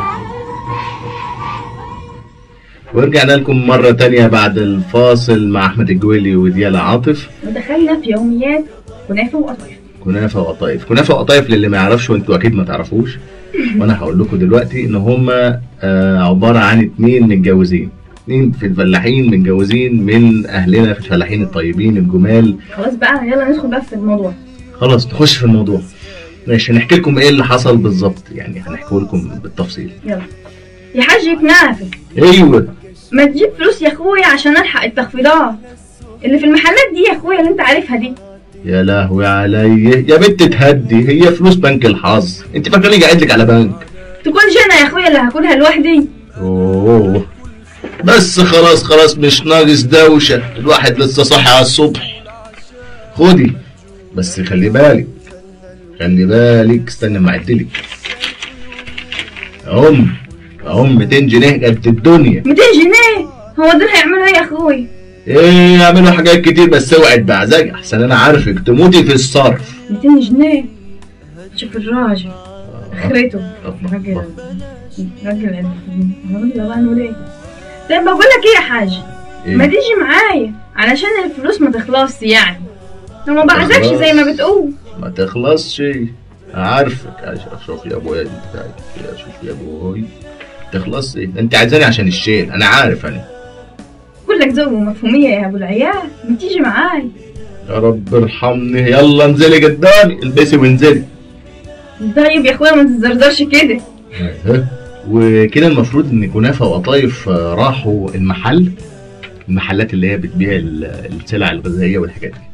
[SPEAKER 4] يا بنات
[SPEAKER 3] ورجعنا لكم مرة تانية بعد الفاصل مع أحمد الجويلي وديالا عاطف
[SPEAKER 2] ودخلنا في يوميات كنافه وقطايف
[SPEAKER 3] كنافة وقطايف كنافة وقطايف للي ما يعرفش وانتوا أكيد ما تعرفوش وأنا هقول لكم دلوقتي إن هما آه، عبارة عن اتنين متجوزين اتنين في الفلاحين متجوزين من أهلنا في الفلاحين الطيبين الجمال
[SPEAKER 2] خلاص بقى يلا ندخل بقى في الموضوع
[SPEAKER 3] خلاص نخش في الموضوع ماشي هنحكي لكم ايه اللي حصل بالظبط يعني هنحكي لكم بالتفصيل
[SPEAKER 2] يلا يا حاج كنافه
[SPEAKER 3] ايوه
[SPEAKER 2] ما تجيب فلوس يا اخويا عشان الحق التخفيضات اللي في المحلات دي يا اخويا اللي انت عارفها دي
[SPEAKER 3] يا لهوي عليا يا بنت تهدي هي فلوس بنك الحظ انت فاكراني قاعد لك على بنك
[SPEAKER 2] تكونش انا يا اخويا اللي هاكلها لوحدي
[SPEAKER 3] اوه بس خلاص خلاص مش ناقص دوشه الواحد لسه صاحي على الصبح خدي بس خلي بالك خلي بالك استنى ما اعدلك ام اهم 200 جنيه قد الدنيا
[SPEAKER 2] 200 جنيه هو دول هيعملوا ايه يا اخوي
[SPEAKER 3] ايه يعملوا حاجات كتير بس اوعي بعزك احسن انا عارفك تموتي في الصرف
[SPEAKER 2] 200 جنيه شوف الراجل اخرته راجل راجل هقول له بقى نقول ايه طيب بقول لك ايه يا حاج ما
[SPEAKER 3] إيه؟
[SPEAKER 2] تيجي معايا علشان الفلوس ما تخلصش يعني لو ما بعزكش زي ما بتقول
[SPEAKER 3] ما تخلصش عارفك عايش- شوف يا ابويا انت يا شوف يا ابوي تخلص ايه انت عايزاني عشان الشيل انا عارف انا
[SPEAKER 2] كلك ذوق ومفهومية يا ابو العيال ما تيجي معايا
[SPEAKER 3] يا رب ارحمني يلا انزلي قدامي البسي وانزلي
[SPEAKER 2] طيب يا اخويا ما تزرزرش كده
[SPEAKER 3] ها؟ وكده المفروض ان كنافه وقطايف آه، راحوا المحل المحلات اللي هي بتبيع ال- السلع الغذائيه والحاجات دي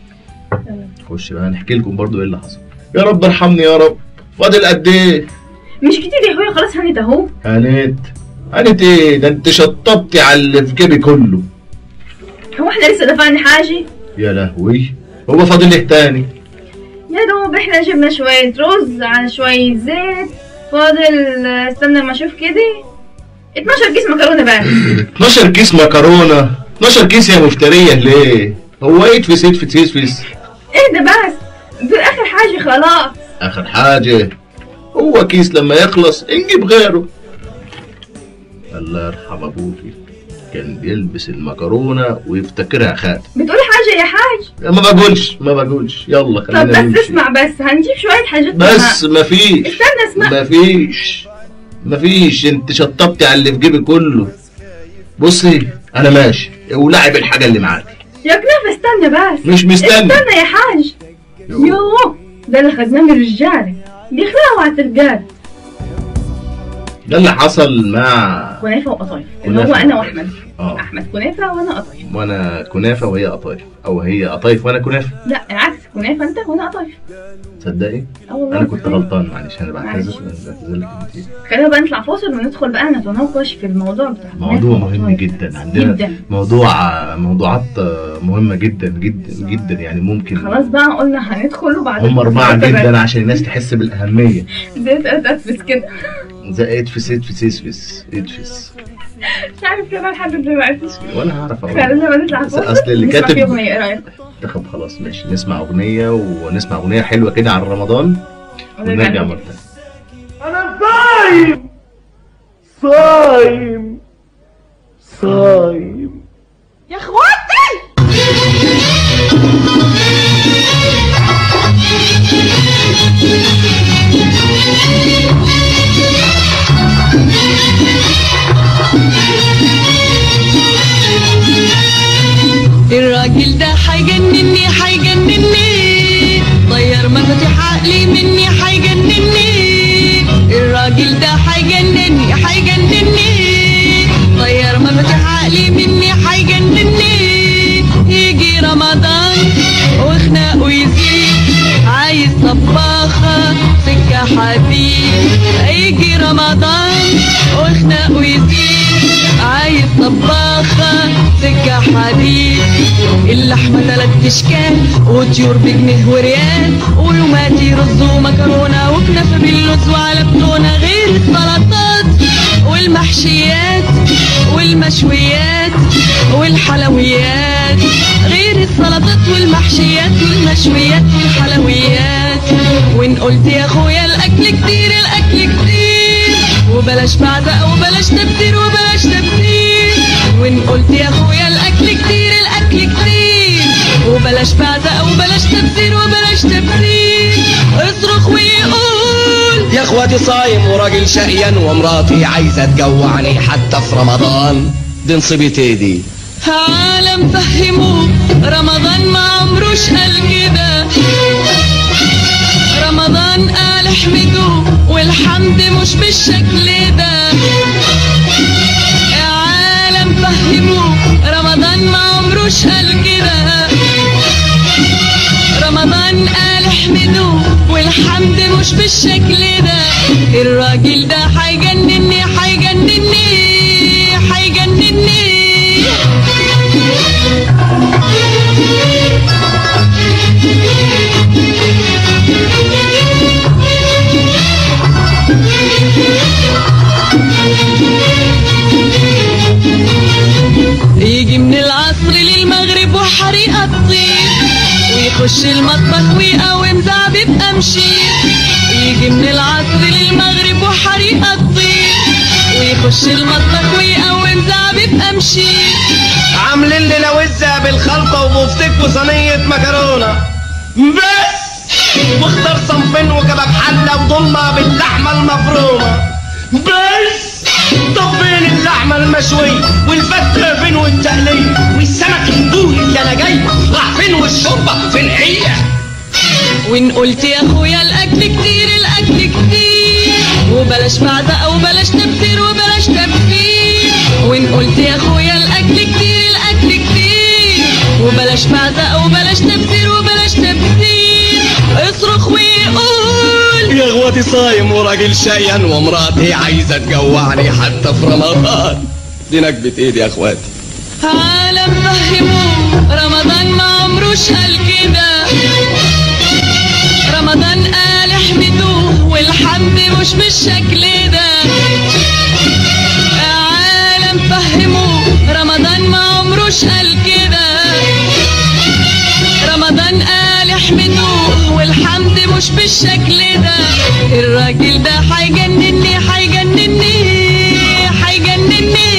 [SPEAKER 3] خش بقى نحكي لكم برضو ايه اللي حصل يا رب ارحمني يا رب فاضل قد ايه
[SPEAKER 2] مش كتير يا اخويا خلاص هنت اهو
[SPEAKER 3] هانت هانت ايه ده انت شطبتي على اللي في جيبي كله
[SPEAKER 2] هو احنا لسه دفعنا حاجة
[SPEAKER 3] يا لهوي هو فاضل ايه تاني
[SPEAKER 2] يا دوب احنا جبنا شوية رز على شوية زيت فاضل آه، استنى ما اشوف كده 12 كيس مكرونة بقى
[SPEAKER 3] 12 كيس مكرونه 12 كيس يا مفتريه ليه هو ايه تفيس ايه تفيس تفيس
[SPEAKER 2] اهدى بس دول اخر حاجة خلاص
[SPEAKER 3] اخر حاجه هو كيس لما يخلص نجيب غيره الله يرحم ابوكي كان بيلبس المكرونه ويفتكرها خاتم
[SPEAKER 2] بتقول حاجة يا حاج
[SPEAKER 3] ما بقولش ما بقولش يلا
[SPEAKER 2] طب
[SPEAKER 3] خلينا
[SPEAKER 2] بس
[SPEAKER 3] نمشي
[SPEAKER 2] اسمع بس هنجيب شوية حاجات
[SPEAKER 3] بس
[SPEAKER 2] معاها.
[SPEAKER 3] مفيش
[SPEAKER 2] استنى اسمع
[SPEAKER 3] مفيش مفيش انت شطبتي على اللي في جيبي كله بصي انا ماشي ولاعب الحاجه اللي معاك
[SPEAKER 2] يا كنافة استنى بس
[SPEAKER 3] مش مستني
[SPEAKER 2] استنى يا حاج يوه ده اللي خدناه من الرجالة بيخلقوا على الرجال
[SPEAKER 3] ده اللي حصل مع
[SPEAKER 2] كنافة وقطايف اللي هو
[SPEAKER 3] كنافة
[SPEAKER 2] انا
[SPEAKER 3] وقطايف.
[SPEAKER 2] واحمد
[SPEAKER 3] اه
[SPEAKER 2] احمد كنافة وانا قطايف
[SPEAKER 3] وانا كنافه وهي قطايف او هي قطايف وانا كنافه
[SPEAKER 2] لا العكس كنافة انت وانا قطايف
[SPEAKER 3] تصدقي
[SPEAKER 2] اه والله
[SPEAKER 3] انا كنت
[SPEAKER 2] صحيح.
[SPEAKER 3] غلطان معلش انا بعتذر
[SPEAKER 2] معلش.
[SPEAKER 3] بعتذر لك كتير.
[SPEAKER 2] خلينا بقى نطلع فاصل وندخل بقى نتناقش في الموضوع بتاع
[SPEAKER 3] موضوع
[SPEAKER 2] الكنافة
[SPEAKER 3] مهم
[SPEAKER 2] والقطايف.
[SPEAKER 3] جدا عندنا
[SPEAKER 2] جدا
[SPEAKER 3] موضوع موضوعات مهمه جدا جدا جدا يعني ممكن
[SPEAKER 2] خلاص بقى قلنا هندخل وبعد
[SPEAKER 3] هم اربعه
[SPEAKER 2] الفاصل بقى
[SPEAKER 3] جدا عشان الناس تحس بالاهميه
[SPEAKER 2] زيت اتفس كده
[SPEAKER 3] زي ادفس ادفس ادفس ادفس
[SPEAKER 2] مش عارف كده لحد دلوقتي
[SPEAKER 3] ولا هعرف اقول
[SPEAKER 2] خلينا بقى نطلع
[SPEAKER 3] بس
[SPEAKER 2] فاصل
[SPEAKER 3] أصل اللي
[SPEAKER 2] نسمع
[SPEAKER 3] كاتب-
[SPEAKER 2] فيه أغنية، ايه رايك؟
[SPEAKER 3] طب خلاص ماشي نسمع اغنيه ونسمع اغنيه حلوه كده عن رمضان ونرجع مره تانية.
[SPEAKER 1] أنا صايم صايم صايم
[SPEAKER 4] يا اخواتي الراجل ده هيجنني هيجنني طير مفاتيح عقلي مني هيجنني الراجل ده هيجنني هيجنني طير مفاتيح عقلي مني هيجنني يجي رمضان وخناقه يزيد عايز طباخة سكة حديد يجي رمضان وخناقه يزيد عايز طباخة سكة حديد اللحمة تلات اشكال وطيور بجنيه وريال ويوماتي رز ومكرونة وكنافة باللوز وعلى بتونة غير السلطات والمحشيات والمشويات والحلويات غير السلطات والمحشيات والمشويات والحلويات وان قلت يا اخويا الاكل كتير الاكل كتير وبلاش بعزق وبلاش تبذير وبلاش تبذير وان قلت يا اخويا الاكل كتير الاكل كتير وبلاش بعزق وبلاش تبذير وبلاش تبذير اصرخ ويقول
[SPEAKER 5] يا اخواتي صايم وراجل شقيان ومراتي عايزه تجوعني حتى في رمضان دي نصيبتي دي
[SPEAKER 4] عالم فهموه رمضان ما عمروش قال كده رمضان قال احمدوه والحمد مش بالشكل ده يا عالم فهموه رمضان ما عمروش قال كده رمضان قال احمدوه والحمد مش بالشكل ده الراجل ده هيجنني هيجنني هيجنني يخش المطبخ ويقوم زعبيب أمشير يجي من العصر للمغرب وحريقة تطير ويخش المطبخ ويقوم زعبيب أمشير
[SPEAKER 5] عاملين لنا وزة بالخلطة وبفتك وصينية مكرونة بس واختار صنفين وكباب حلة وضمة باللحمة المفرومة بس طب فين اللحمة المشوية والفتة فين والتقلية والسمك البوري اللي انا جاي راح فين والشوربة فين هي
[SPEAKER 4] وان قلت يا اخويا الاكل كتير الاكل كتير وبلاش بعزقه وبلاش تبذير وبلاش تبذير وان قلت يا اخويا الاكل كتير الاكل كتير وبلاش بعزقه وبلاش تبذير وبلاش تبذير اصرخ ويقول
[SPEAKER 5] يا اخواتي صايم وراجل شقيان ومراتي عايزة تجوعني حتى في رمضان دي نكبة ايدي يا اخواتي
[SPEAKER 4] عالم فهموه رمضان ما عمروش قال كده رمضان قال احمدوه والحمد مش بالشكل ده عالم فهموه رمضان ما عمروش قال كده رمضان قال احمدوه والحمد مش بالشكل ده الراجل ده هيجنني هيجنني هيجنني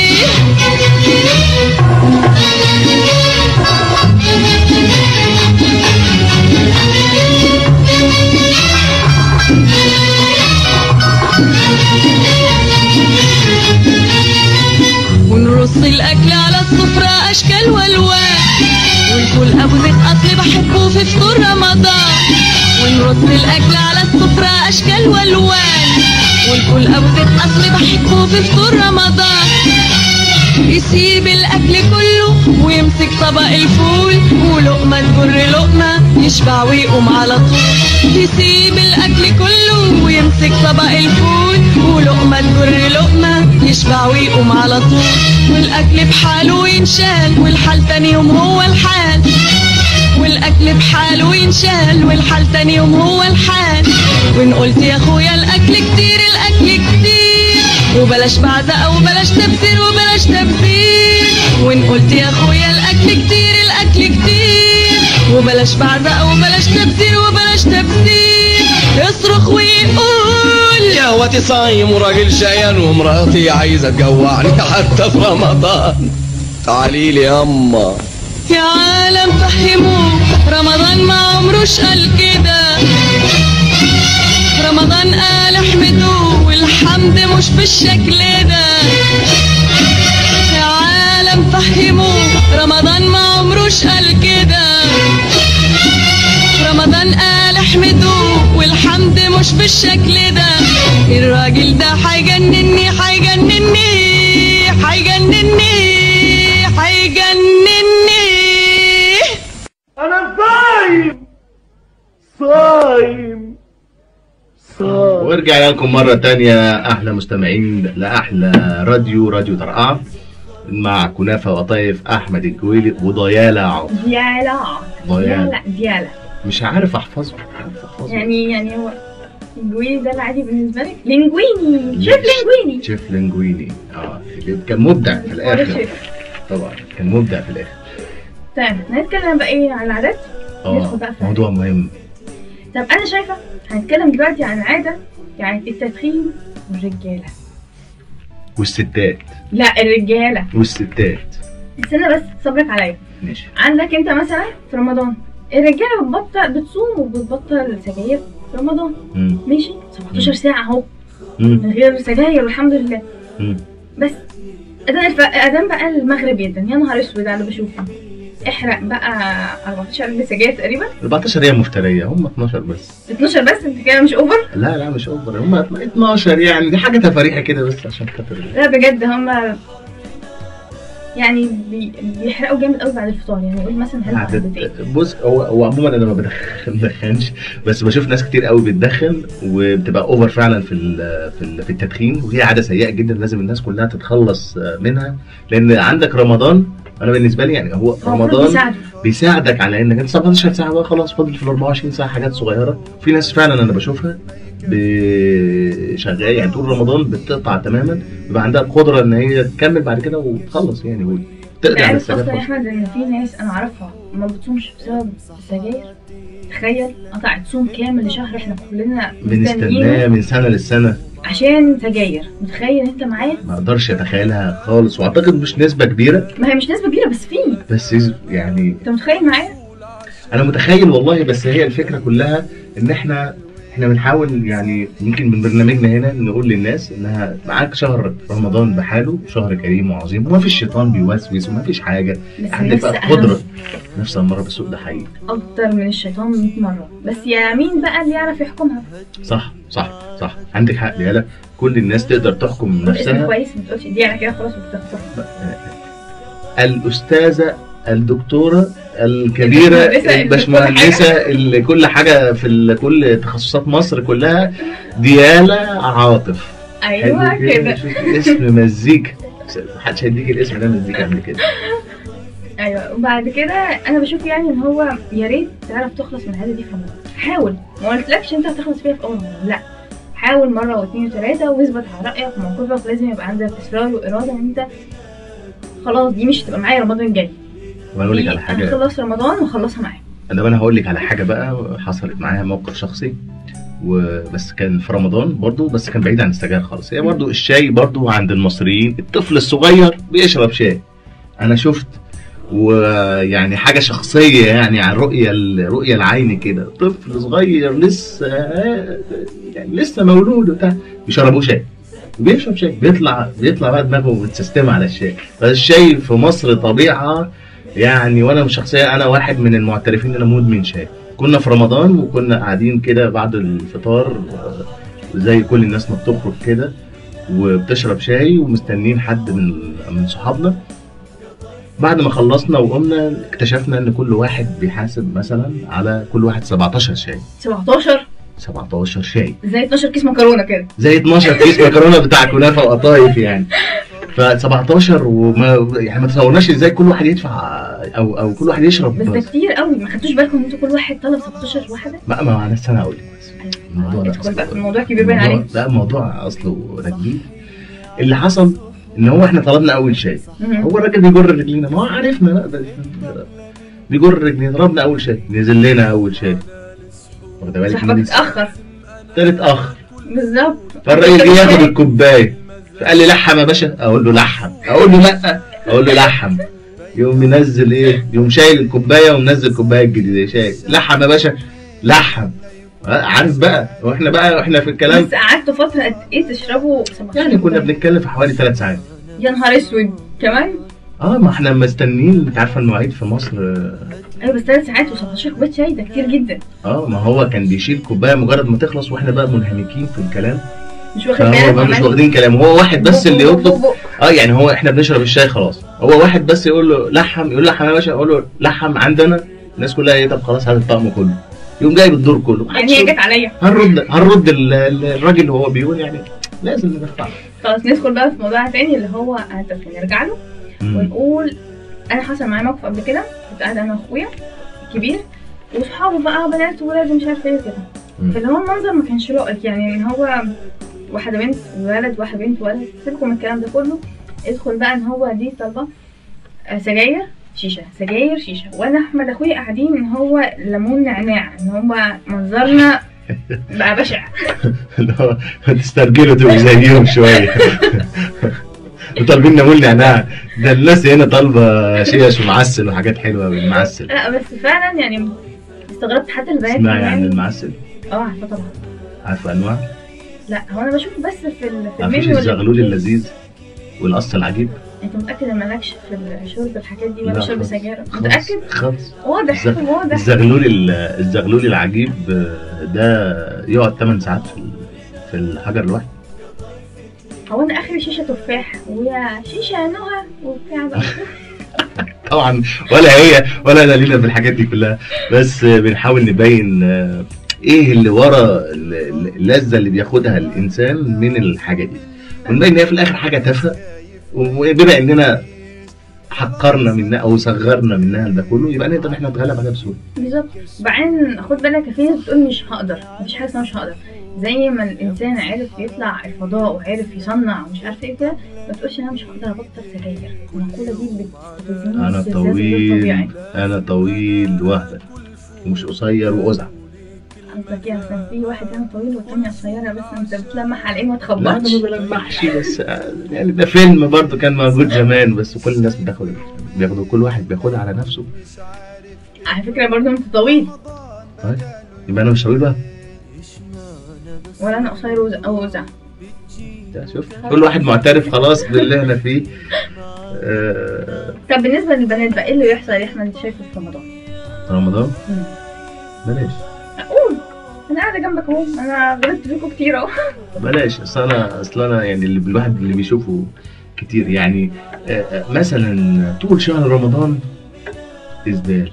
[SPEAKER 4] ونرص الاكل على السفرة اشكال والوان والفول ابو زيت اصلي بحبه في فطور رمضان ونرص الاكل على السفرة اشكال والوان والفول ابو زيت اصلي بحبه في فطور رمضان يسيب الاكل كله ويمسك طبق الفول ولقمه تجر لقمه يشبع ويقوم على طول يسيب الاكل كله ويمسك طبق الفول ولقمه تجر لقمه يشبع ويقوم على طول والاكل بحاله ينشال والحال تاني يوم هو الحال والاكل بحاله ينشال والحال تاني يوم هو الحال وان قلت يا اخويا الاكل كتير الاكل كتير وبلاش بعزقه وبلاش تبذير وبلاش تبذير وان قلت يا اخويا الاكل كتير الاكل كتير وبلاش بعزقه وبلاش تبذير وبلاش تبذير يصرخ ويقول
[SPEAKER 5] يا اخواتي صايم وراجل شقيان ومراتي عايزة تجوعني حتى في رمضان تعالي لي ياما
[SPEAKER 4] يا عالم فهموه رمضان ما عمروش قال كده رمضان قال احمدوه والحمد مش بالشكل ده يا عالم فهموه رمضان ما عمروش قال كده رمضان قال احمدوه والحمد مش بالشكل ده الراجل ده هيجنني هيجنني هيجنني هيجنني
[SPEAKER 5] انا صايم صايم صايم
[SPEAKER 3] ورجعنا لكم مرة تانية أحلى مستمعين لأحلى راديو راديو ترقعة مع كنافة وطايف أحمد الجويلي وضيالة عمر
[SPEAKER 2] ديالا
[SPEAKER 3] ضيالة
[SPEAKER 2] ديالا ديالا
[SPEAKER 3] مش عارف أحفظه مش عارف أحفظه
[SPEAKER 2] يعني يعني هو لينجويني ده العادي بالنسبة لك لينجويني شيف لينجويني
[SPEAKER 3] شيف لينجويني اه كان مبدع في
[SPEAKER 2] ولا
[SPEAKER 3] الآخر
[SPEAKER 2] شيف
[SPEAKER 3] طبعا كان مبدع في الآخر
[SPEAKER 2] طيب هنتكلم بقى ايه عن العادات
[SPEAKER 3] اه
[SPEAKER 2] ندخل بقى في
[SPEAKER 3] موضوع مهم
[SPEAKER 2] طب انا شايفة هنتكلم دلوقتي عن عادة يعني التدخين والرجالة
[SPEAKER 3] والستات
[SPEAKER 2] لا الرجالة
[SPEAKER 3] والستات
[SPEAKER 2] استنى بس صبرك عليا
[SPEAKER 3] ماشي
[SPEAKER 2] عندك انت مثلا في رمضان الرجالة بتبطل بتصوم وبتبطل سجاير في رمضان
[SPEAKER 3] مم.
[SPEAKER 2] ماشي 17 ساعة اهو
[SPEAKER 3] مم.
[SPEAKER 2] من غير سجاير والحمد لله
[SPEAKER 3] مم.
[SPEAKER 2] بس ادام الف... ادام بقى المغرب جدا يا نهار اسود على اللي بشوفه احرق بقى 14 علبة سجاير تقريبا
[SPEAKER 3] 14 هي مفترية هم 12 بس
[SPEAKER 2] 12 بس انت كده مش اوفر
[SPEAKER 3] لا لا مش اوفر هم 12 يعني دي حاجة تفريحة كده بس عشان خاطر
[SPEAKER 2] لا بجد هم يعني بي... بيحرقوا جامد قوي بعد الفطار يعني قول مثلا هل علبتين
[SPEAKER 3] بص هو هو عموما انا ما بدخ- ما بدخنش بس بشوف ناس كتير قوي بتدخن وبتبقى اوفر فعلا في ال- في ال- في التدخين وهي عاده سيئه جدا لازم الناس كلها تتخلص منها لان عندك رمضان انا بالنسبه لي يعني هو
[SPEAKER 2] هو المفروض
[SPEAKER 3] رمضان
[SPEAKER 2] بيساعده.
[SPEAKER 3] بيساعدك على انك انت 17 ساعه بقى خلاص فاضل في ال 24 ساعه حاجات صغيره في ناس فعلا انا بشوفها ب- شغال يعني طول رمضان بتقطع تماما بيبقى عندها القدره ان هي تكمل بعد كده وتخلص يعني وتقضي
[SPEAKER 2] انت
[SPEAKER 3] على
[SPEAKER 2] عارف
[SPEAKER 3] السجاير
[SPEAKER 2] اصلا يا
[SPEAKER 3] خالص.
[SPEAKER 2] احمد ان في ناس انا اعرفها ما بتصومش بسبب السجاير تخيل قطعت صوم كامل لشهر احنا كلنا
[SPEAKER 3] بنستناه
[SPEAKER 2] مستنيين
[SPEAKER 3] من سنه للسنه
[SPEAKER 2] عشان سجاير متخيل انت معايا
[SPEAKER 3] ما اقدرش اتخيلها خالص واعتقد مش نسبه كبيره
[SPEAKER 2] ما هي مش نسبه كبيره بس في
[SPEAKER 3] بس يعني
[SPEAKER 2] انت متخيل معايا
[SPEAKER 3] انا متخيل والله بس هي الفكره كلها ان احنا احنا بنحاول يعني يمكن من برنامجنا هنا نقول للناس انها معاك شهر رمضان بحاله شهر كريم وعظيم وما فيش شيطان بيوسوس وما فيش حاجه
[SPEAKER 2] بس
[SPEAKER 3] عندك
[SPEAKER 2] النفس
[SPEAKER 3] بقى
[SPEAKER 2] أهم
[SPEAKER 3] قدره نفس المره بالسوق ده حقيقي
[SPEAKER 2] اكتر من الشيطان 100 مره بس يا مين بقى اللي يعرف يحكمها
[SPEAKER 3] صح صح صح عندك حق يالا كل الناس تقدر تحكم
[SPEAKER 2] قول اسم
[SPEAKER 3] نفسها
[SPEAKER 2] كويس ما تقولش دي على كده خلاص وتخسر
[SPEAKER 3] الاستاذه الدكتوره الكبيره
[SPEAKER 2] الباشمهندسة اللي
[SPEAKER 3] الباشمهندسه اللي كل حاجه في ال- كل تخصصات مصر كلها ديالا عاطف
[SPEAKER 2] ايوه
[SPEAKER 3] حلو
[SPEAKER 2] كده
[SPEAKER 3] شوف اسم مزيكا محدش هيديك الاسم ده مزيكا قبل كده
[SPEAKER 2] ايوه وبعد كده انا بشوف يعني ان هو يا ريت تعرف تخلص من العاده دي في رمضان حاول ما قلتلكش انت هتخلص فيها في اول رمضان لا حاول مره واثنين وثلاثه واثبت على رايك وموقفك لازم يبقى عندك اصرار واراده ان انت خلاص دي مش هتبقى معايا رمضان الجاي
[SPEAKER 3] وانا اقول لك
[SPEAKER 2] دي
[SPEAKER 3] على حاجه
[SPEAKER 2] هخلص رمضان واخلصها معايا
[SPEAKER 3] انا انا هقول لك على حاجه بقى حصلت معايا موقف شخصي وبس كان في رمضان برضو بس كان بعيد عن السجاير خالص هي برضو الشاي برضو عند المصريين الطفل الصغير بيشرب شاي انا شفت ويعني حاجه شخصيه يعني عن رؤيه رؤيه العين كده طفل صغير لسه يعني لسه مولود وبتاع بيشربوه شاي بيشرب شاي بيطلع بيطلع بقى دماغه متسيستمه على الشاي فالشاي في مصر طبيعه يعني وانا شخصيا انا واحد من المعترفين ان انا مدمن شاي كنا في رمضان وكنا قاعدين كده بعد الفطار آه، زي كل الناس ما بتخرج كده وبتشرب شاي ومستنين حد من من صحابنا بعد ما خلصنا وقمنا اكتشفنا ان كل واحد بيحاسب مثلا على كل واحد 17 شاي
[SPEAKER 2] 17
[SPEAKER 3] 17 شاي
[SPEAKER 2] زي 12 كيس مكرونه كده
[SPEAKER 3] زي 12 كيس مكرونه بتاع كنافه وقطايف يعني ف 17 وما يعني ما تصورناش ازاي كل واحد يدفع او او كل واحد يشرب
[SPEAKER 2] بس ده كتير قوي ما خدتوش بالكم ان انتوا كل واحد طلب 17 واحده
[SPEAKER 3] ما ما انا استنى اقول لك بس الموضوع ده
[SPEAKER 2] ادخل بقى
[SPEAKER 3] أصله-
[SPEAKER 2] في الموضوع كبير باين
[SPEAKER 3] الموضوع-
[SPEAKER 2] عليك
[SPEAKER 3] لا الموضوع اصله رجلي اللي حصل ان هو احنا طلبنا اول شاي
[SPEAKER 2] مهم.
[SPEAKER 3] هو الراجل بيجر رجلينا ما هو عرفنا لا ده بيجر رجلينا طلبنا اول شاي نزل لنا اول شاي واخد بالك
[SPEAKER 2] صاحبك
[SPEAKER 3] من
[SPEAKER 2] اتاخر
[SPEAKER 3] تالت اخ
[SPEAKER 2] بالظبط
[SPEAKER 3] فالراجل جه ياخد الكوبايه فقال لي لحم يا باشا اقول له لحم اقول له لا اقول له لحم يقوم منزل ايه يقوم شايل الكوبايه ومنزل الكوبايه الجديده شايل لحم يا باشا لحم عارف بقى واحنا بقى واحنا في الكلام
[SPEAKER 2] بس قعدتوا فتره قد ايه تشربوا 17
[SPEAKER 3] يعني كنا
[SPEAKER 2] كوباية؟
[SPEAKER 3] بنتكلم في حوالي ثلاث ساعات
[SPEAKER 2] يا نهار اسود كمان
[SPEAKER 3] اه ما احنا مستنيين انت عارفه المواعيد في مصر اه
[SPEAKER 2] ايوه بس ثلاث ساعات و17 كوبايه شاي ده كتير جدا
[SPEAKER 3] آه، ما هو كان بيشيل كوبايه مجرد ما تخلص واحنا بقى منهمكين في الكلام
[SPEAKER 2] مش واخد
[SPEAKER 3] فهو
[SPEAKER 2] بالك
[SPEAKER 3] بقى مش
[SPEAKER 2] عمال
[SPEAKER 3] واخدين كلام هو واحد بس اللي
[SPEAKER 2] بق- بق-
[SPEAKER 3] يطلب
[SPEAKER 2] بق-
[SPEAKER 3] اه يعني هو احنا بنشرب الشاي خلاص هو واحد بس يقول له لحم يقول لحم يا باشا اقول له لحم عندنا الناس كلها ايه طب خلاص هات الطقم كله يقوم جايب الدور كله
[SPEAKER 2] يعني هي جت عليا
[SPEAKER 3] هنرد هنرد ال- ال- الراجل وهو بيقول يعني لازم ندفع
[SPEAKER 2] خلاص ندخل بقى في موضوع تاني اللي هو هدف نرجع له ونقول انا حصل معايا موقف قبل كده كنت قاعده انا واخويا الكبير وصحابه بقى بنات وولاد ومش عارفه ايه كده
[SPEAKER 3] مم.
[SPEAKER 2] فاللي هو المنظر ما كانش لائق يعني ان هو واحده بنت وولد واحده بنت وولد سيبكم من الكلام ده كله ادخل بقى ان هو دي طالبه آه، سجاير شيشه سجاير شيشه وانا احمد اخويا قاعدين ان هو ليمون نعناع ان هو منظرنا بقى بشع
[SPEAKER 3] اللي هو تسترجلوا تبقوا زيهم شويه وطالبين نقول نعناع ده الناس هنا طالبه شيش ومعسل وحاجات حلوه بالمعسل
[SPEAKER 2] لا بس فعلا يعني استغربت حتى البنات
[SPEAKER 3] اسمعي عن
[SPEAKER 2] كمان.
[SPEAKER 3] المعسل
[SPEAKER 2] اه عارفه طبعا
[SPEAKER 3] عارفه انواع
[SPEAKER 2] لا هو انا بشوف بس في ال- في
[SPEAKER 3] مفيش
[SPEAKER 2] المنيو
[SPEAKER 3] الزغلول اللذيذ والقص العجيب
[SPEAKER 2] انت متاكد ان مالكش في الشرب الحاجات دي
[SPEAKER 3] لا
[SPEAKER 2] ولا شرب
[SPEAKER 3] خالص.
[SPEAKER 2] سجاير
[SPEAKER 3] خالص
[SPEAKER 2] متاكد
[SPEAKER 3] خالص
[SPEAKER 2] واضح
[SPEAKER 3] الزغ-
[SPEAKER 2] واضح
[SPEAKER 3] الزغلول ال- الزغلول العجيب آه، ده يقعد 8 ساعات في ال- في الحجر الواحد
[SPEAKER 2] هو انا اخري شيشه تفاح ويا شيشه نهى وبتاع بقى
[SPEAKER 3] طبعا ولا هي ولا انا لينا في الحاجات دي كلها بس آه، بنحاول نبين آه، ايه اللي ورا ال- ال- اللذه اللي بياخدها الانسان من الحاجه دي ونبين ان هي في الاخر حاجه تافهه وبما اننا حقرنا منها او صغرنا منها ده كله يبقى نقدر احنا نتغلب عليها بسهوله
[SPEAKER 2] بالظبط وبعدين خد بالك في ناس بتقول مش هقدر مفيش حاجه اسمها مش هقدر زي ما الانسان عرف يطلع الفضاء وعرف يصنع ومش عارف ايه كده ما تقولش انا مش هقدر ابطل سجاير المقوله دي بتستفزني
[SPEAKER 3] انا
[SPEAKER 2] استفزاز غير
[SPEAKER 3] طويل
[SPEAKER 2] طبيعي
[SPEAKER 3] انا طويل وهبل ومش قصير وازعج
[SPEAKER 2] قصدك ايه عشان في واحد هنا طويل والتانية قصيرة بس انت بتلمح على ايه ما
[SPEAKER 3] لا
[SPEAKER 2] تخبطش
[SPEAKER 3] انا ما بلمحش بس آه، يعني ده فيلم برضو كان موجود زمان بس كل الناس بتاخد بياخدوا كل واحد بياخدها على نفسه
[SPEAKER 2] على فكرة برضه انت طويل
[SPEAKER 3] طيب يبقى انا مش طويل بقى
[SPEAKER 2] ولا انا قصير وز- او وزع
[SPEAKER 3] ده شوف كل واحد معترف خلاص باللي احنا فيه آه،
[SPEAKER 2] طب بالنسبة للبنات بقى ايه اللي يحصل يا احمد شايفه في رمضان؟
[SPEAKER 3] رمضان
[SPEAKER 2] مم.
[SPEAKER 3] بلاش
[SPEAKER 2] قول انا قاعدة جنبك اهو انا غلطت فيكم كتير اهو
[SPEAKER 3] بلاش اصل انا اصل انا يعني اللي الواحد اللي بيشوفه كتير يعني آه، آه، مثلا طول شهر رمضان ازدال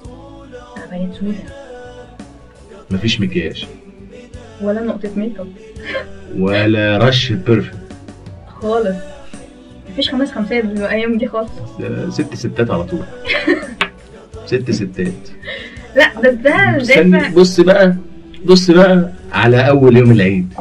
[SPEAKER 2] بقت سودة
[SPEAKER 3] مفيش مكياج
[SPEAKER 2] ولا نقطة ميك اب
[SPEAKER 3] ولا رش بيرفكت
[SPEAKER 2] خالص مفيش خمس خمسات الايام دي خالص
[SPEAKER 3] آه، ست ستات على طول ست ستات
[SPEAKER 2] لا بس ده
[SPEAKER 3] استني
[SPEAKER 2] دافع
[SPEAKER 3] بص بقى بص بقى على اول يوم العيد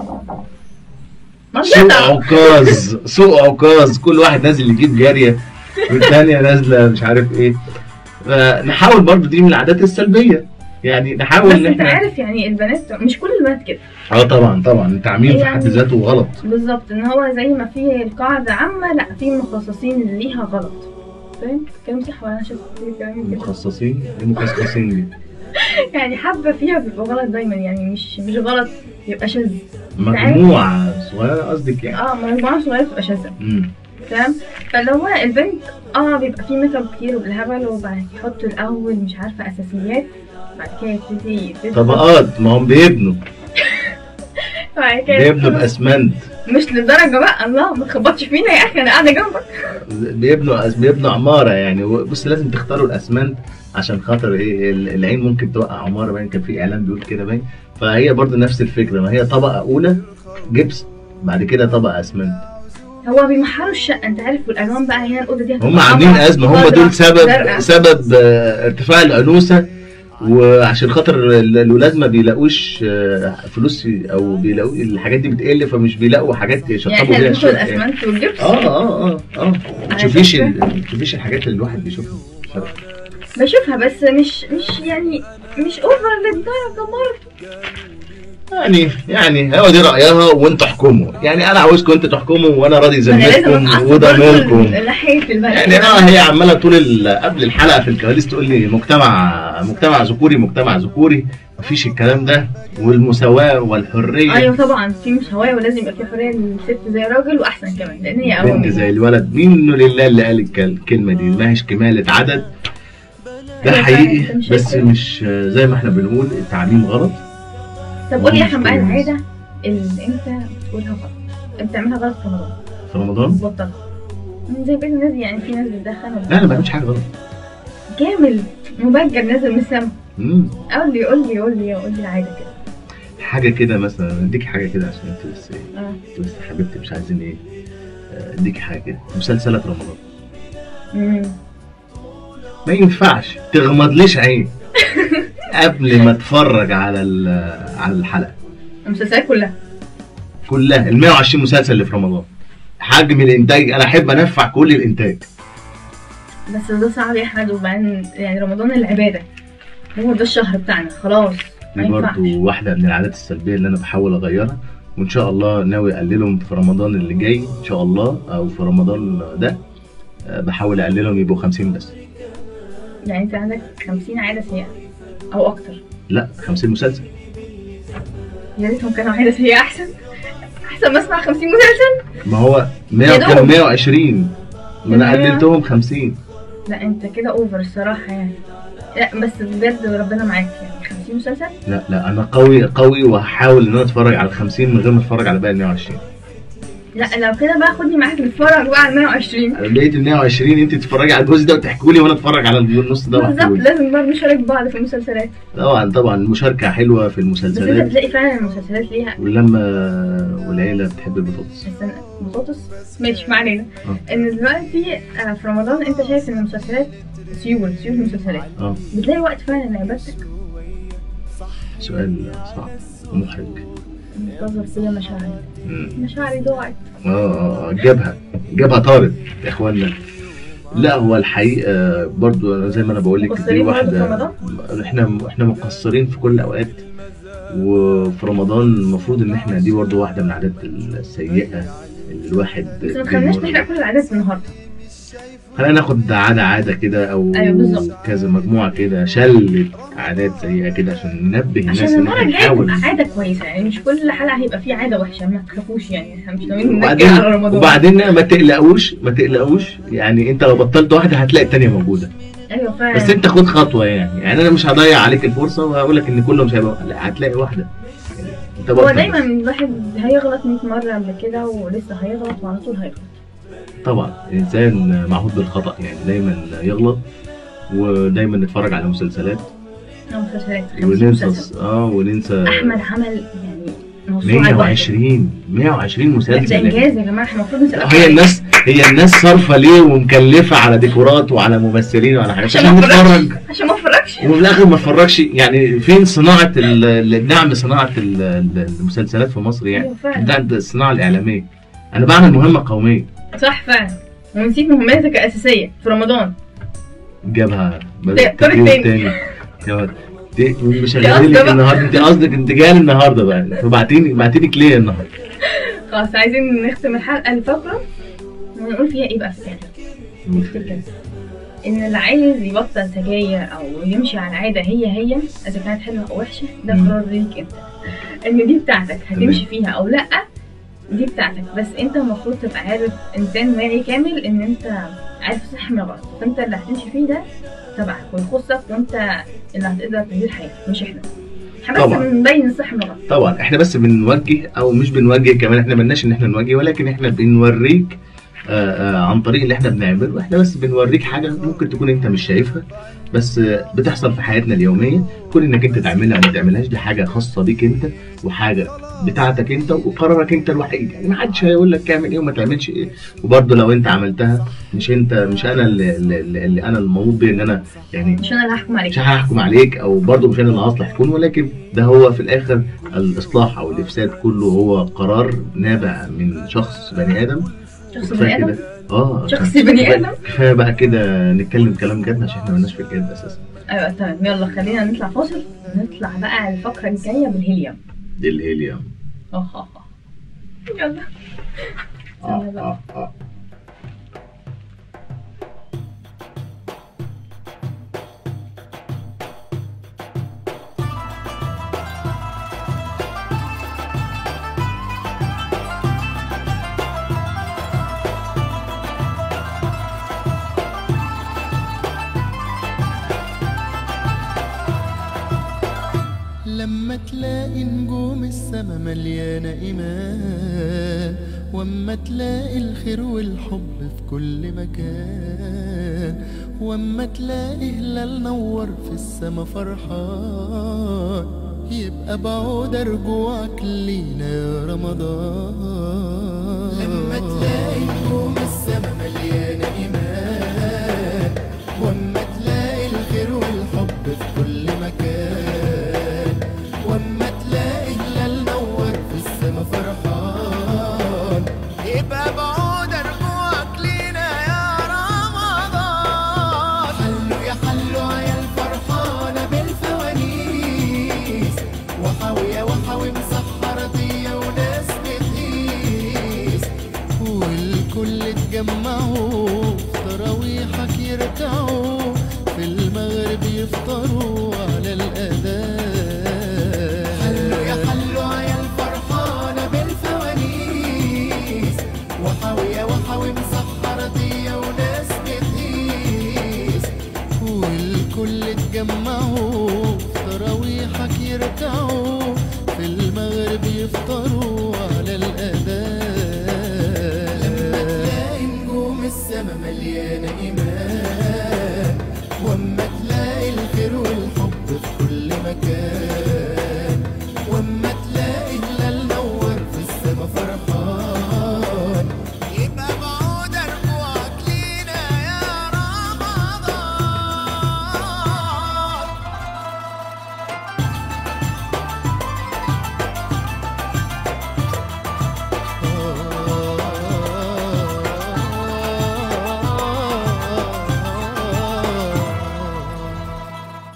[SPEAKER 3] سوق
[SPEAKER 2] منطقة
[SPEAKER 3] عكاظ سوق عكاظ كل واحد نازل يجيب جاريه والثانيه نازله مش عارف ايه فنحاول برضو دي من العادات السلبيه يعني نحاول
[SPEAKER 2] بس
[SPEAKER 3] ان
[SPEAKER 2] انت
[SPEAKER 3] احنا
[SPEAKER 2] عارف يعني البنات مش كل البنات كده
[SPEAKER 3] اه طبعا طبعا التعميم في حد
[SPEAKER 2] يعني-
[SPEAKER 3] ذاته غلط
[SPEAKER 2] بالظبط ان هو زي ما في القاعدة عامة لا في مخصصين اللي ليها غلط فاهم؟ كلام صح ولا انا شايف كلام كده
[SPEAKER 3] مخصصين ايه مخصصين دي
[SPEAKER 2] يعني حبة فيها بيبقى غلط دايما يعني مش مش غلط يبقى شاذ
[SPEAKER 3] مجموعه صغيره قصدك يعني
[SPEAKER 2] اه مجموعة صغيرة بتبقى شاذة
[SPEAKER 3] امم
[SPEAKER 2] فاهم فلو هو البنت اه بيبقى فيه ميك اب كتير وبالهبل وبعد يحطوا الاول مش عارفة اساسيات بعد كده يبتدي يبتدي-
[SPEAKER 3] طبقات ما هم بيبنوا
[SPEAKER 2] بعد كده
[SPEAKER 3] بيبنوا باسمنت
[SPEAKER 2] مش للدرجة بقى الله ما تخبطش فينا يا اخي انا قاعدة جنبك
[SPEAKER 3] بيبنوا بيبنوا عماره يعني بص لازم تختاروا الاسمنت عشان خاطر ايه ال- العين ممكن توقع عماره باين كان في اعلان بيقول كده باين فهي برضو نفس الفكره ما هي طبقه اولى جبس بعد كده طبقه اسمنت
[SPEAKER 2] هو بيمحروا الشقة انت عارف والالوان بقى هنا الاوضة دي هتبقى
[SPEAKER 3] هم عاملين
[SPEAKER 2] حمرا،
[SPEAKER 3] ازمه هم
[SPEAKER 2] خضرا،
[SPEAKER 3] دول سبب
[SPEAKER 2] زرقاء.
[SPEAKER 3] سبب آه، ارتفاع الانوثه وعشان خاطر ال- الولاد ما بيلاقوش آه، فلوس او بيلاقوا الحاجات دي بتقل فمش بيلاقوا حاجات
[SPEAKER 2] يعني
[SPEAKER 3] يشطبوا
[SPEAKER 2] احنا
[SPEAKER 3] بيها
[SPEAKER 2] بناخد
[SPEAKER 3] الشقه يعني.
[SPEAKER 2] الاسمنت والجبس
[SPEAKER 3] اه اه اه اه ما
[SPEAKER 2] على
[SPEAKER 3] تشوفيش
[SPEAKER 2] فكرة.
[SPEAKER 3] ال- ما تشوفيش الحاجات اللي الواحد بيشوفها
[SPEAKER 2] بشوفها بس مش مش يعني مش اوفر للدرجة برضه
[SPEAKER 3] يعني يعني هو دي رايها وانتوا احكموا يعني انا عاوزكم انتوا تحكموا وانا راضي
[SPEAKER 2] انا لازم
[SPEAKER 3] ذمتكم
[SPEAKER 2] اتعصب
[SPEAKER 3] وضميركم
[SPEAKER 2] برضه ناحية البنات
[SPEAKER 3] يعني اه هي عماله طول ال- قبل الحلقه في الكواليس تقول لي مجتمع مجتمع ذكوري مجتمع ذكوري مفيش الكلام ده والمساواه والحريه
[SPEAKER 2] ايوه طبعا في مساواة ولازم يبقى في حرية للست زي الراجل واحسن كمان لان هي اول
[SPEAKER 3] بنت زي الولد منه لله اللي قال الك- الكلمه دي ما هيش كماله عدد ده
[SPEAKER 2] أيوة فعلا،
[SPEAKER 3] حقيقي
[SPEAKER 2] أنت مش
[SPEAKER 3] بس
[SPEAKER 2] شايف.
[SPEAKER 3] مش آه، زي ما احنا بنقول التعليم غلط
[SPEAKER 2] طب قولي يا احمد بقى
[SPEAKER 3] مش كويس.
[SPEAKER 2] العادة اللي انت بتقولها غلط انت بتعملها غلط في رمضان
[SPEAKER 3] في رمضان
[SPEAKER 2] بطلها زي بقية الناس يعني في ناس بتدخن
[SPEAKER 3] لا انا ما بعملش حاجه غلط
[SPEAKER 2] كامل مبجر نازل من السما
[SPEAKER 3] مم.
[SPEAKER 2] قول لي قول لي قول لي قول لي العادة كده
[SPEAKER 3] حاجه كده مثلا اديك حاجه كده عشان انت بس ايه
[SPEAKER 2] اه
[SPEAKER 3] انت بس حبيبتي مش عايزين ايه آه، اديك حاجه كده مسلسلات رمضان
[SPEAKER 2] امم
[SPEAKER 3] ما ينفعش تغمضليش عين قبل ما اتفرج على ال- على الحلقه
[SPEAKER 2] المسلسلات كلها
[SPEAKER 3] كلها ال 120 مسلسل اللي في رمضان حجم الانتاج انا احب انفع كل الانتاج
[SPEAKER 2] بس ده صعب يا احمد وبعدين يعني رمضان العبادة هو ده الشهر بتاعنا خلاص ما
[SPEAKER 3] دي
[SPEAKER 2] ينفعش
[SPEAKER 3] برضو واحده من العادات السلبيه اللي انا بحاول اغيرها وان شاء الله ناوي اقللهم في رمضان اللي جاي ان شاء الله او في رمضان ده آه، بحاول اقللهم يبقوا 50 بس
[SPEAKER 2] يعني انت عندك 50 عادة سيئة او اكتر
[SPEAKER 3] لا 50 مسلسل
[SPEAKER 2] يا ريتهم كانوا عادة سيئة احسن احسن ما اسمع 50 مسلسل
[SPEAKER 3] ما هو 100
[SPEAKER 2] يا
[SPEAKER 3] كانوا
[SPEAKER 2] دوب.
[SPEAKER 3] 120 ما انا
[SPEAKER 2] يا
[SPEAKER 3] قللتهم 50
[SPEAKER 2] لا انت كده اوفر الصراحة يعني لا بس بجد ربنا معاك يعني 50 مسلسل
[SPEAKER 3] لا لا انا قوي قوي وهحاول ان انا اتفرج على ال 50 من غير ما اتفرج على باقي ال 120
[SPEAKER 2] لا لو كده بقى خدني معاك نتفرج بقى على 120
[SPEAKER 3] بقيت ال 120 انت تتفرجي على الجزء ده وتحكوا لي وانا اتفرج على النص ده
[SPEAKER 2] بالظبط
[SPEAKER 3] واحكوا لي
[SPEAKER 2] لازم بقى نشارك بعض في المسلسلات
[SPEAKER 3] طبعا طبعا المشاركه حلوه في
[SPEAKER 2] بس انت
[SPEAKER 3] المسلسلات
[SPEAKER 2] بتلاقي فعلا المسلسلات ليها
[SPEAKER 3] ولما والعيله بتحب البطاطس
[SPEAKER 2] استنى بطاطس ماشي ما علينا
[SPEAKER 3] اه.
[SPEAKER 2] ان دلوقتي آه، في رمضان انت شايف ان المسلسلات سيول سيول المسلسلات
[SPEAKER 3] اه
[SPEAKER 2] بتلاقي وقت فعلا لعبادتك
[SPEAKER 3] سؤال صعب ومحرج
[SPEAKER 2] انتظر فيا مشاعري
[SPEAKER 3] مم.
[SPEAKER 2] مشاعري ضاعت
[SPEAKER 3] اه اه آه، جابها جابها طارت يا اخوانا لا هو الحقيقه برضو أنا زي ما انا بقول لك دي
[SPEAKER 2] مقصرين برضو في
[SPEAKER 3] واحده احنا احنا مقصرين في كل الاوقات وفي رمضان المفروض ان احنا دي برضو واحده من العادات السيئه اللي الواحد
[SPEAKER 2] بس ما تخليناش
[SPEAKER 3] بيمر-
[SPEAKER 2] نحرق كل العادات النهارده
[SPEAKER 3] خلينا ناخد عاده عاده كده او
[SPEAKER 2] أيوة بالظبط.
[SPEAKER 3] كذا مجموعه كده شله عادات سيئه كده عشان ننبه الناس
[SPEAKER 2] عشان
[SPEAKER 3] ان
[SPEAKER 2] المره
[SPEAKER 3] احنا
[SPEAKER 2] الجايه
[SPEAKER 3] نحاول
[SPEAKER 2] تبقى عاده كويسه يعني مش كل حلقه هيبقى فيه عاده وحشه ما تخافوش يعني احنا مش ناويين ننكد
[SPEAKER 3] وبعدين
[SPEAKER 2] على رمضان
[SPEAKER 3] وبعدين ما تقلقوش ما تقلقوش يعني انت لو بطلت واحده هتلاقي التانيه موجوده
[SPEAKER 2] ايوه فعلا
[SPEAKER 3] بس انت خد خطوه يعني يعني انا مش هضيع عليك الفرصه وهقول لك ان كله مش هيبقى لا هتلاقي واحده يعني انت
[SPEAKER 2] هو
[SPEAKER 3] بطل
[SPEAKER 2] دايما
[SPEAKER 3] بس.
[SPEAKER 2] الواحد هيغلط 100 مره قبل كده ولسه هيغلط وعلى طول هيغلط
[SPEAKER 3] طبعا الانسان معهود بالخطا يعني دايما يغلط ودايما نتفرج على مسلسلات
[SPEAKER 2] أو مسلسلات 50 مسلسل
[SPEAKER 3] وننسى اه وننسى
[SPEAKER 2] احمد عمل يعني موسوعه لوحده.
[SPEAKER 3] 120 120
[SPEAKER 2] لا، ده
[SPEAKER 3] مسلسل
[SPEAKER 2] انجاز يا جماعه احنا المفروض نسال
[SPEAKER 3] هي الناس هي الناس صارفه ليه ومكلفه على ديكورات وعلى ممثلين وعلى حاجات
[SPEAKER 2] عشان
[SPEAKER 3] عشان
[SPEAKER 2] ما
[SPEAKER 3] نتفرج
[SPEAKER 2] عشان ما اتفرجش
[SPEAKER 3] وفي الاخر ما اتفرجش يعني فين صناعه ال- ال- دعم صناعه ال- ال- المسلسلات في مصر يعني
[SPEAKER 2] ايوه فعلا
[SPEAKER 3] ده ده الصناعه الاعلاميه انا بعمل مهمه قوميه
[SPEAKER 2] صح فعلا ونسيت مهمتك الاساسيه في رمضان
[SPEAKER 3] جابها
[SPEAKER 2] ده
[SPEAKER 3] بدأت
[SPEAKER 2] الدور
[SPEAKER 3] تجيب
[SPEAKER 2] التاني.
[SPEAKER 3] تاني يا- دي مش
[SPEAKER 2] دي
[SPEAKER 3] هغني لك
[SPEAKER 2] قصدة بقى.
[SPEAKER 3] النهارده انت قصدك انت جاي النهارده بقى فبعتيني بعتيلك ليه النهارده
[SPEAKER 2] خلاص عايزين نختم الحلقه الفقره ونقول فيها ايه بقى في الاخر نفتكر ان اللي عايز يبطل سجاير او يمشي على عاده هي هي اذا كانت حلوه او وحشه ده
[SPEAKER 3] مم.
[SPEAKER 2] قرار ليك انت ان دي بتاعتك هتمشي فيها او لا دي بتاعتك بس انت المفروض تبقى عارف انسان واعي كامل ان انت عارف الصح من الغلط فانت اللي هتمشي فيه ده تبعك ويخصك وانت اللي هتقدر تدير حياتك مش احنا احنا بس
[SPEAKER 3] طبعا.
[SPEAKER 2] بنبين الصح من الغلط
[SPEAKER 3] طبعا احنا بس بنوجه او مش بنوجه كمان احنا ملناش ان احنا نوجه ولكن احنا بنوريك آه، آه، عن طريق اللي احنا بنعمله احنا بس بنوريك حاجه ممكن تكون انت مش شايفها بس آه، بتحصل في حياتنا اليوميه كون انك انت تعملها او ما تعملهاش دي حاجه خاصه بيك انت وحاجه بتاعتك انت وقرارك انت الوحيد يعني ما حدش هيقول لك تعمل ايه وما تعملش ايه وبرده لو انت عملتها مش انت مش انا اللي, اللي, اللي انا المنوط بي ان انا يعني
[SPEAKER 2] مش انا اللي هحكم عليك
[SPEAKER 3] مش هحكم عليك او برضه مش انا اللي هصلح يكون ولكن ده هو في الاخر الاصلاح او الافساد كله هو قرار نابع من شخص بني ادم
[SPEAKER 2] شخص
[SPEAKER 3] وكفاية
[SPEAKER 2] بني ادم
[SPEAKER 3] كده اه
[SPEAKER 2] شخص
[SPEAKER 3] عشان-
[SPEAKER 2] بني
[SPEAKER 3] كفاية-
[SPEAKER 2] آدم؟
[SPEAKER 3] كفايه بقى كده نتكلم كلام جد عشان احنا مالناش في الجد اساسا
[SPEAKER 2] ايوه تمام يلا خلينا نطلع فاصل نطلع بقى الفقره الجايه بالهيليوم
[SPEAKER 3] دي الهيليوم
[SPEAKER 2] اه اه اه يلا
[SPEAKER 3] اه
[SPEAKER 2] استنى بقى.
[SPEAKER 3] اه اه
[SPEAKER 1] لما تلاقي نجوم السما مليانة إيمان واما تلاقي الخير والحب في كل مكان واما تلاقي هلال نور في السما فرحان يبقى بعود رجوعك لينا يا رمضان لما تلاقي نجوم السما مليانة إيمان واما تلاقي الخير والحب في كل مكان واما تلاقي هلال نور في السما فرحان يبقى بعود رجوعك لينا يا رمضان حلوا يا حلوا عيال فرحانة بالفوانيس وحاوية وحاوي مسحرة طية وناس بتقيس والكل اتجمعوا في تراويحك يركعوا في المغرب يفطروا على الأذان حلوا يا حلوا عيال فرحانة بالفوانيس وحاوية وحاوي مسحرة طية وناس بتقيس والكل اتجمعوا في تراويحك يركعوا في المغرب يفطروا على الأذان لما تلاقي نجوم السما مليانة إيمان واما تلاقي الخير والحب في كل مكان واما تلاقي هلال نور في السما فرحان يبقى بعود رجوعك لينا يا رمضان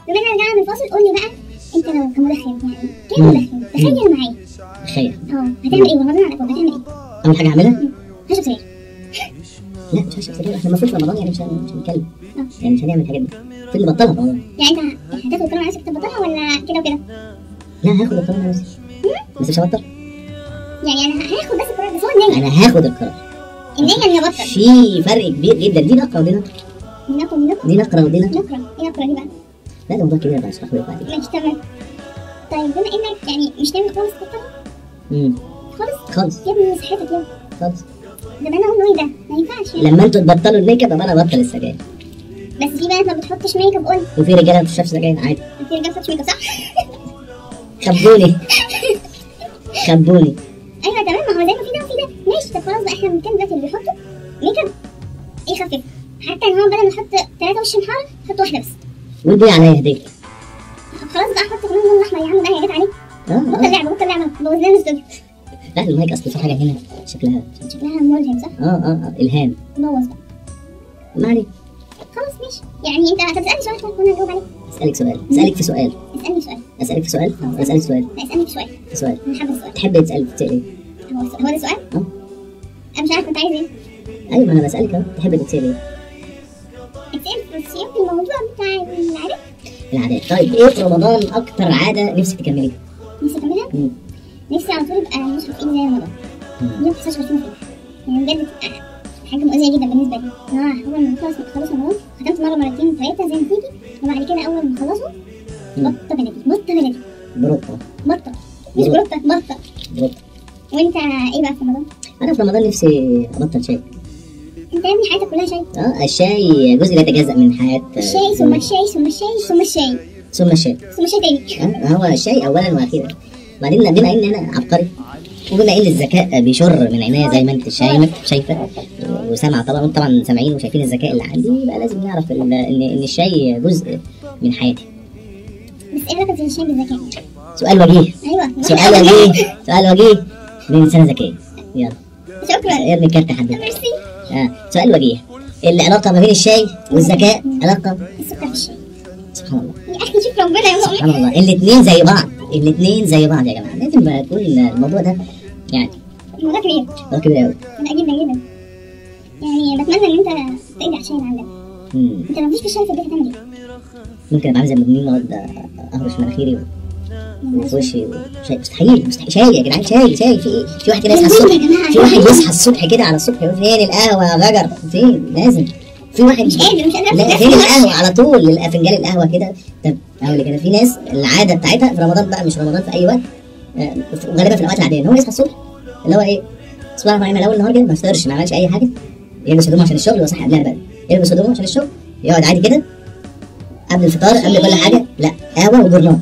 [SPEAKER 6] بما اننا رجعنا من الفاصل قول لي بقى انت لو كمدخن يعني كيف مدخن تخيل معايا
[SPEAKER 7] تخيل
[SPEAKER 6] اه هتعمل ايه رمضان على هتعمل ايه؟
[SPEAKER 7] اول حاجه هعملها
[SPEAKER 6] هشرب سجاير
[SPEAKER 7] لا مش هشرب سجاير احنا المفروض في رمضان يعني مش هن- مش هنتكلم
[SPEAKER 6] اه
[SPEAKER 7] يعني مش هنعمل الحاجات دي المفروض نبطلها في رمضان
[SPEAKER 6] يعني انت هتاخد القرار على نفسك تبطلها ولا كده وكده؟
[SPEAKER 7] لا هاخد القرار على نفسي بس مش هبطل
[SPEAKER 6] يعني انا هاخد بس القرار بس هو النية
[SPEAKER 7] انا هاخد القرار
[SPEAKER 6] النية اني ابطل
[SPEAKER 7] في فرق كبير جدا دي نقره ودي نقره
[SPEAKER 6] نقرا من نقرا
[SPEAKER 7] دي نقره ودي نقره
[SPEAKER 6] نقرا ايه نقرا دي بقى؟
[SPEAKER 7] لا ده موضوع كبير بقى اشرحه لك بعدين
[SPEAKER 6] ماشي تمام طيب بما انك يعني مش ناوي خالص تبطلها
[SPEAKER 7] امم
[SPEAKER 6] خالص
[SPEAKER 7] خالص
[SPEAKER 6] يا ابني صحتك يا ابني.
[SPEAKER 7] خالص
[SPEAKER 6] ده بقى انا اقول له ايه ده؟ ما ينفعش يعني
[SPEAKER 7] لما انتوا تبطلوا الميك اب ابقى انا ابطل السجاير
[SPEAKER 6] بس في بنات ما بتحطش ميك اب قول
[SPEAKER 7] وفي رجاله ما بتشربش سجاير عادي
[SPEAKER 6] في رجاله ما بتحطش ميك اب صح؟
[SPEAKER 7] خبوني خبوني
[SPEAKER 6] ايوه تمام ما هو زي ما في ده وفي ده ماشي طب خلاص بقى احنا بنتكلم دلوقتي اللي بيحطوا ميك اب يخفف حتى ان هو بدل ما يحط ثلاثة وش محار يحط واحدة بس
[SPEAKER 7] والبوي عليا هديك
[SPEAKER 6] طب خلاص بقى حط كمان اللون الاحمر يا عم ده هي جت عليك
[SPEAKER 7] اه
[SPEAKER 6] بطل
[SPEAKER 7] اه
[SPEAKER 6] لعبة بطل لعبة بوظ لنا الاستوديو
[SPEAKER 7] لا المايك اصل في حاجه هنا شكلها
[SPEAKER 6] شكلها ملهم صح؟
[SPEAKER 7] اه اه اه الهام
[SPEAKER 6] بوظ بقى
[SPEAKER 7] ما عليك
[SPEAKER 6] خلاص ماشي يعني انت هتسألني سؤال طيب وانا اجاوب عليك
[SPEAKER 7] اسالك سؤال اسالك في سؤال
[SPEAKER 6] اسألني سؤال
[SPEAKER 7] اسالك في سؤال اسالك سؤال
[SPEAKER 6] لا اسألني في سؤال
[SPEAKER 7] في سؤال
[SPEAKER 6] انا حابة السؤال
[SPEAKER 7] تحب تسال تسال ايه
[SPEAKER 6] هو هو ده سؤال؟
[SPEAKER 7] اه
[SPEAKER 6] انا مش عارفة انت عايز ايه
[SPEAKER 7] ايوه ما انا بسالك اهو تحب تسال ايه
[SPEAKER 6] اتسأل في سياق الموضوع بتاع العادة
[SPEAKER 7] العادات طيب ايه في رمضان اكتر عاده نفسك تكمليها
[SPEAKER 6] نفسي اكملها
[SPEAKER 7] مم.
[SPEAKER 6] نفسي على طول يبقى مشرف ايدي زي رمضان
[SPEAKER 7] مم.
[SPEAKER 6] دي ما بتحصلش غير فيهم يعني بجد بتبقى حاجة مؤذية جدا بالنسبة لي ان هو اول ما نخلص خلص رمضان ختمت مرة مرتين ثلاثة زي ما تيجي وبعد كده اول ما خلصوا
[SPEAKER 7] مم.
[SPEAKER 6] بطة بلدي بطة بلدي
[SPEAKER 7] بروطه
[SPEAKER 6] بطة مش
[SPEAKER 7] بروطة.
[SPEAKER 6] بطة بطة
[SPEAKER 7] بروطه
[SPEAKER 6] وانت ايه بقى في رمضان؟
[SPEAKER 7] انا في رمضان نفسي ابطل شاي
[SPEAKER 6] انت يا ابني حياتك كلها شاي
[SPEAKER 7] اه الشاي جزء لا يتجزا من حياه
[SPEAKER 6] الشاي ثم الشاي ثم الشاي ثم الشاي
[SPEAKER 7] ثم الشاي
[SPEAKER 6] ثم الشاي تاني
[SPEAKER 7] آه، هو الشاي اولا واخيرا بعدين بما ان انا عبقري وبما ان الذكاء بيشر من عينيا زي ما انت شايفه شايفه وسامعه طبعا وانتم طبعا سامعين وشايفين الذكاء اللي عندي يبقى لازم نعرف ال- ان ان الشاي جزء من حياتي
[SPEAKER 6] بس ايه علاقة الشاي بالذكاء؟
[SPEAKER 7] سؤال وجيه
[SPEAKER 6] ايوه
[SPEAKER 7] سؤال وجيه سؤال وجيه من انسانه ذكيه يلا
[SPEAKER 6] شكرا
[SPEAKER 7] ارمي كارت حدد
[SPEAKER 6] ميرسي
[SPEAKER 7] آه. سؤال وجيه العلاقه ما بين الشاي والذكاء علاقه
[SPEAKER 6] السكر في الشاي
[SPEAKER 7] سبحان الله
[SPEAKER 6] يا اخي شوف ربنا يا مؤمن
[SPEAKER 7] سبحان الله الاثنين زي بعض الاثنين زي بعض يا جماعه لازم بقى تكون الموضوع ده يعني
[SPEAKER 6] الموضوع كبير
[SPEAKER 7] موضوع كبير قوي
[SPEAKER 6] لا جدا جدا يعني بتمنى ان انت ترجع الشاي اللي عندك انت لو مفيش في الشاي في البيت هتعمل ايه؟
[SPEAKER 7] ممكن ابقى عامل زي المجنون واقعد اهرش مناخيري و-
[SPEAKER 6] يعني
[SPEAKER 7] وفي وشي شاي مستحيل مستحيل شاي يا جدعان شاي شاي في ايه؟ في واحد كده يصحى
[SPEAKER 6] يا
[SPEAKER 7] الصبح
[SPEAKER 6] جماعة،
[SPEAKER 7] في واحد
[SPEAKER 6] يا
[SPEAKER 7] يصحى الصبح كده على الصبح يقول فين القهوه يا غجر فين لازم في واحد
[SPEAKER 6] مش قادر مش قادر
[SPEAKER 7] لا
[SPEAKER 6] أفتح
[SPEAKER 7] فين
[SPEAKER 6] نفسي.
[SPEAKER 7] القهوه على طول ال- فنجان القهوه كده طب اقول لك انا في ناس العاده بتاعتها في رمضان بقى مش رمضان في اي وقت آه، في- غالبا في الاوقات العاديه ان هو يصحى الصبح اللي هو ايه صباح الرحمن الرحيم اول النهار كده ما يفطرش ما يعملش اي حاجه يلبس هدومه عشان الشغل وصحي قبلها بقى يلبس هدومه عشان الشغل يقعد عادي كده قبل الفطار قبل كل حاجه لا قهوه وجورنال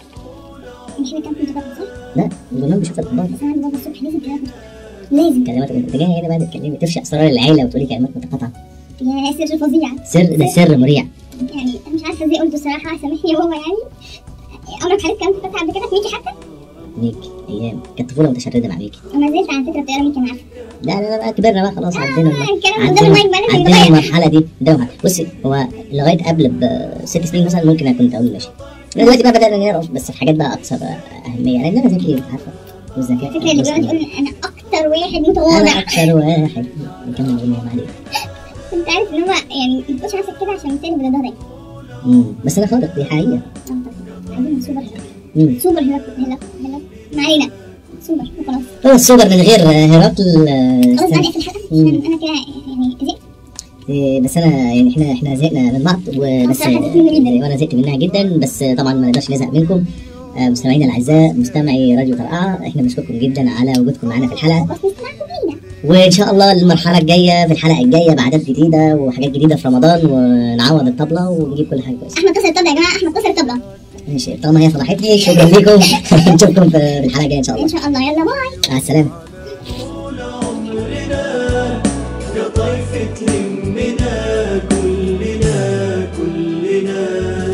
[SPEAKER 6] مش كده كنت بطل صح؟
[SPEAKER 7] لا الجورنال بيشوف الاخبار
[SPEAKER 6] بس انا عندي بابا الصبح لازم تلاقي لازم
[SPEAKER 7] كلمات انت جاي هنا بقى تتكلمي تفشي اسرار العيله وتقولي كلمات متقاطعه
[SPEAKER 6] يا سر فظيع
[SPEAKER 7] سر ده سر مريع
[SPEAKER 6] يعني انا مش عارفه ازاي قلته الصراحه سامحني يا بابا يعني عمرك حضرتك كلام فتحت قبل كده في ميكي حتى؟
[SPEAKER 7] ميك ايام كانت طفوله متشرده مع ميكي
[SPEAKER 6] وما زلت على فكره بتقرا ميكي انا عارفه
[SPEAKER 7] لا لا لا بقى كبرنا بقى خلاص عدينا الم-
[SPEAKER 6] الكلام قدام
[SPEAKER 7] عدينا
[SPEAKER 6] المايك بقى لازم
[SPEAKER 7] عدينا
[SPEAKER 6] يتغير.
[SPEAKER 7] المرحله دي قدام المرحلة. بصي هو لغايه قبل بست سنين مثلا ممكن انا كنت اقول ماشي دلوقتي بقى بدانا نعرف بس في حاجات بقى اكثر اهميه لان انا ذكي عارفه والذكاء
[SPEAKER 6] الفكره اللي بيقعد يقول انا اكتر واحد
[SPEAKER 7] انا
[SPEAKER 6] متواضع
[SPEAKER 7] اكثر واحد نكمل الاغنيه ما عليك
[SPEAKER 6] انت عارف ان هو يعني ما تقولش نفسك كده عشان مثال بالاداره
[SPEAKER 7] مم. بس انا خارق دي حقيقه
[SPEAKER 6] اه طبعا عايزين سوبر هيرو
[SPEAKER 7] مم.
[SPEAKER 6] سوبر هيرو هيرو هيرو ما علينا سوبر وخلاص
[SPEAKER 7] هو السوبر من غير هرقل آه،
[SPEAKER 6] خلاص
[SPEAKER 7] استنى.
[SPEAKER 6] بعد في الحلقه
[SPEAKER 7] مم.
[SPEAKER 6] عشان انا كده يعني زهقت
[SPEAKER 7] إيه، بس انا يعني احنا احنا زهقنا من بعض وبس
[SPEAKER 6] بصراحة زهقت منه جدا.
[SPEAKER 7] وانا زهقت منها جدا بس طبعا ما نقدرش نزهق منكم آه، مستمعينا الاعزاء مستمعي راديو طرقعه احنا بنشكركم جدا على وجودكم معنا في الحلقه
[SPEAKER 6] بس نسمعكم لينا
[SPEAKER 7] وان شاء الله المرحله الجايه في الحلقه الجايه بعادات جديده وحاجات جديده في رمضان ونعوض الطبله ونجيب كل حاجه كويسه
[SPEAKER 6] احمد كسر الطبله يا جماعه احمد كسر الطبله
[SPEAKER 7] ماشي طالما هي صلاحتني شكرا لكم نشوفكم في الحلقه الجايه ان شاء
[SPEAKER 6] ان
[SPEAKER 7] الله
[SPEAKER 6] شاء الله يلا باي
[SPEAKER 7] مع السلامه
[SPEAKER 1] يا طيفة لمنا كلنا كلنا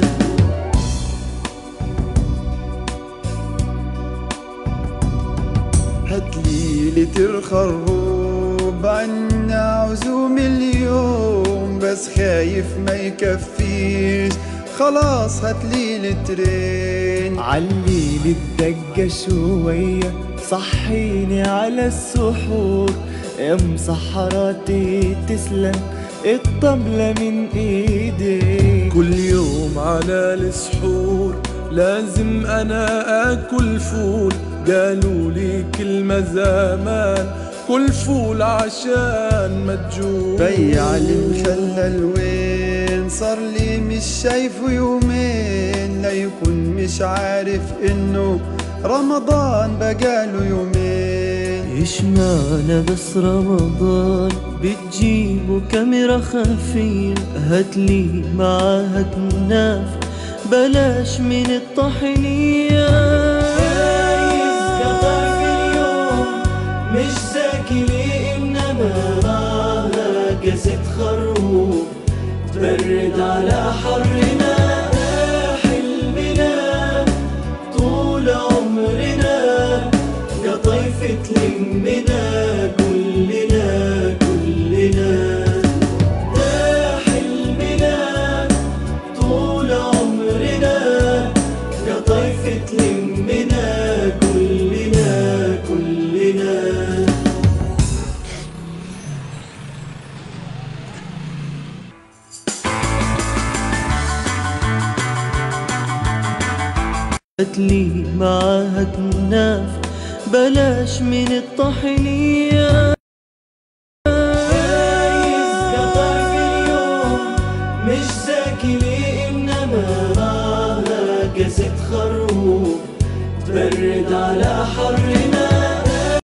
[SPEAKER 1] هاتلي لتر خروب عنا عزوم اليوم بس خايف ما يكفيش خلاص هاتلي لترين
[SPEAKER 8] علي لي الدقة شوية صحيني على السحور يا مسحراتي تسلم الطبلة من ايديك
[SPEAKER 9] كل يوم على السحور لازم انا اكل فول قالوا لي كلمة زمان كل فول عشان ما تجوع
[SPEAKER 1] بيع المخلل وين صار لي مش شايفه يومين لا يكون مش عارف انه رمضان بقاله يومين
[SPEAKER 8] اشمعنى بس رمضان بتجيبوا كاميرا خفية هاتلي معاها كناف بلاش من الطحينية
[SPEAKER 1] مش ساكلي انما معاها كاسة خروف تبرد على حرنا حلمنا طول عمرنا قطيفة تلمنا كلنا كلنا ده حلمنا طول عمرنا قطيفة تلمنا كلنا كلنا
[SPEAKER 8] هاتلي معاها كناف بلاش من الطحينية
[SPEAKER 1] مش ساكلي انما معاها كاسة خروف تبرد على حر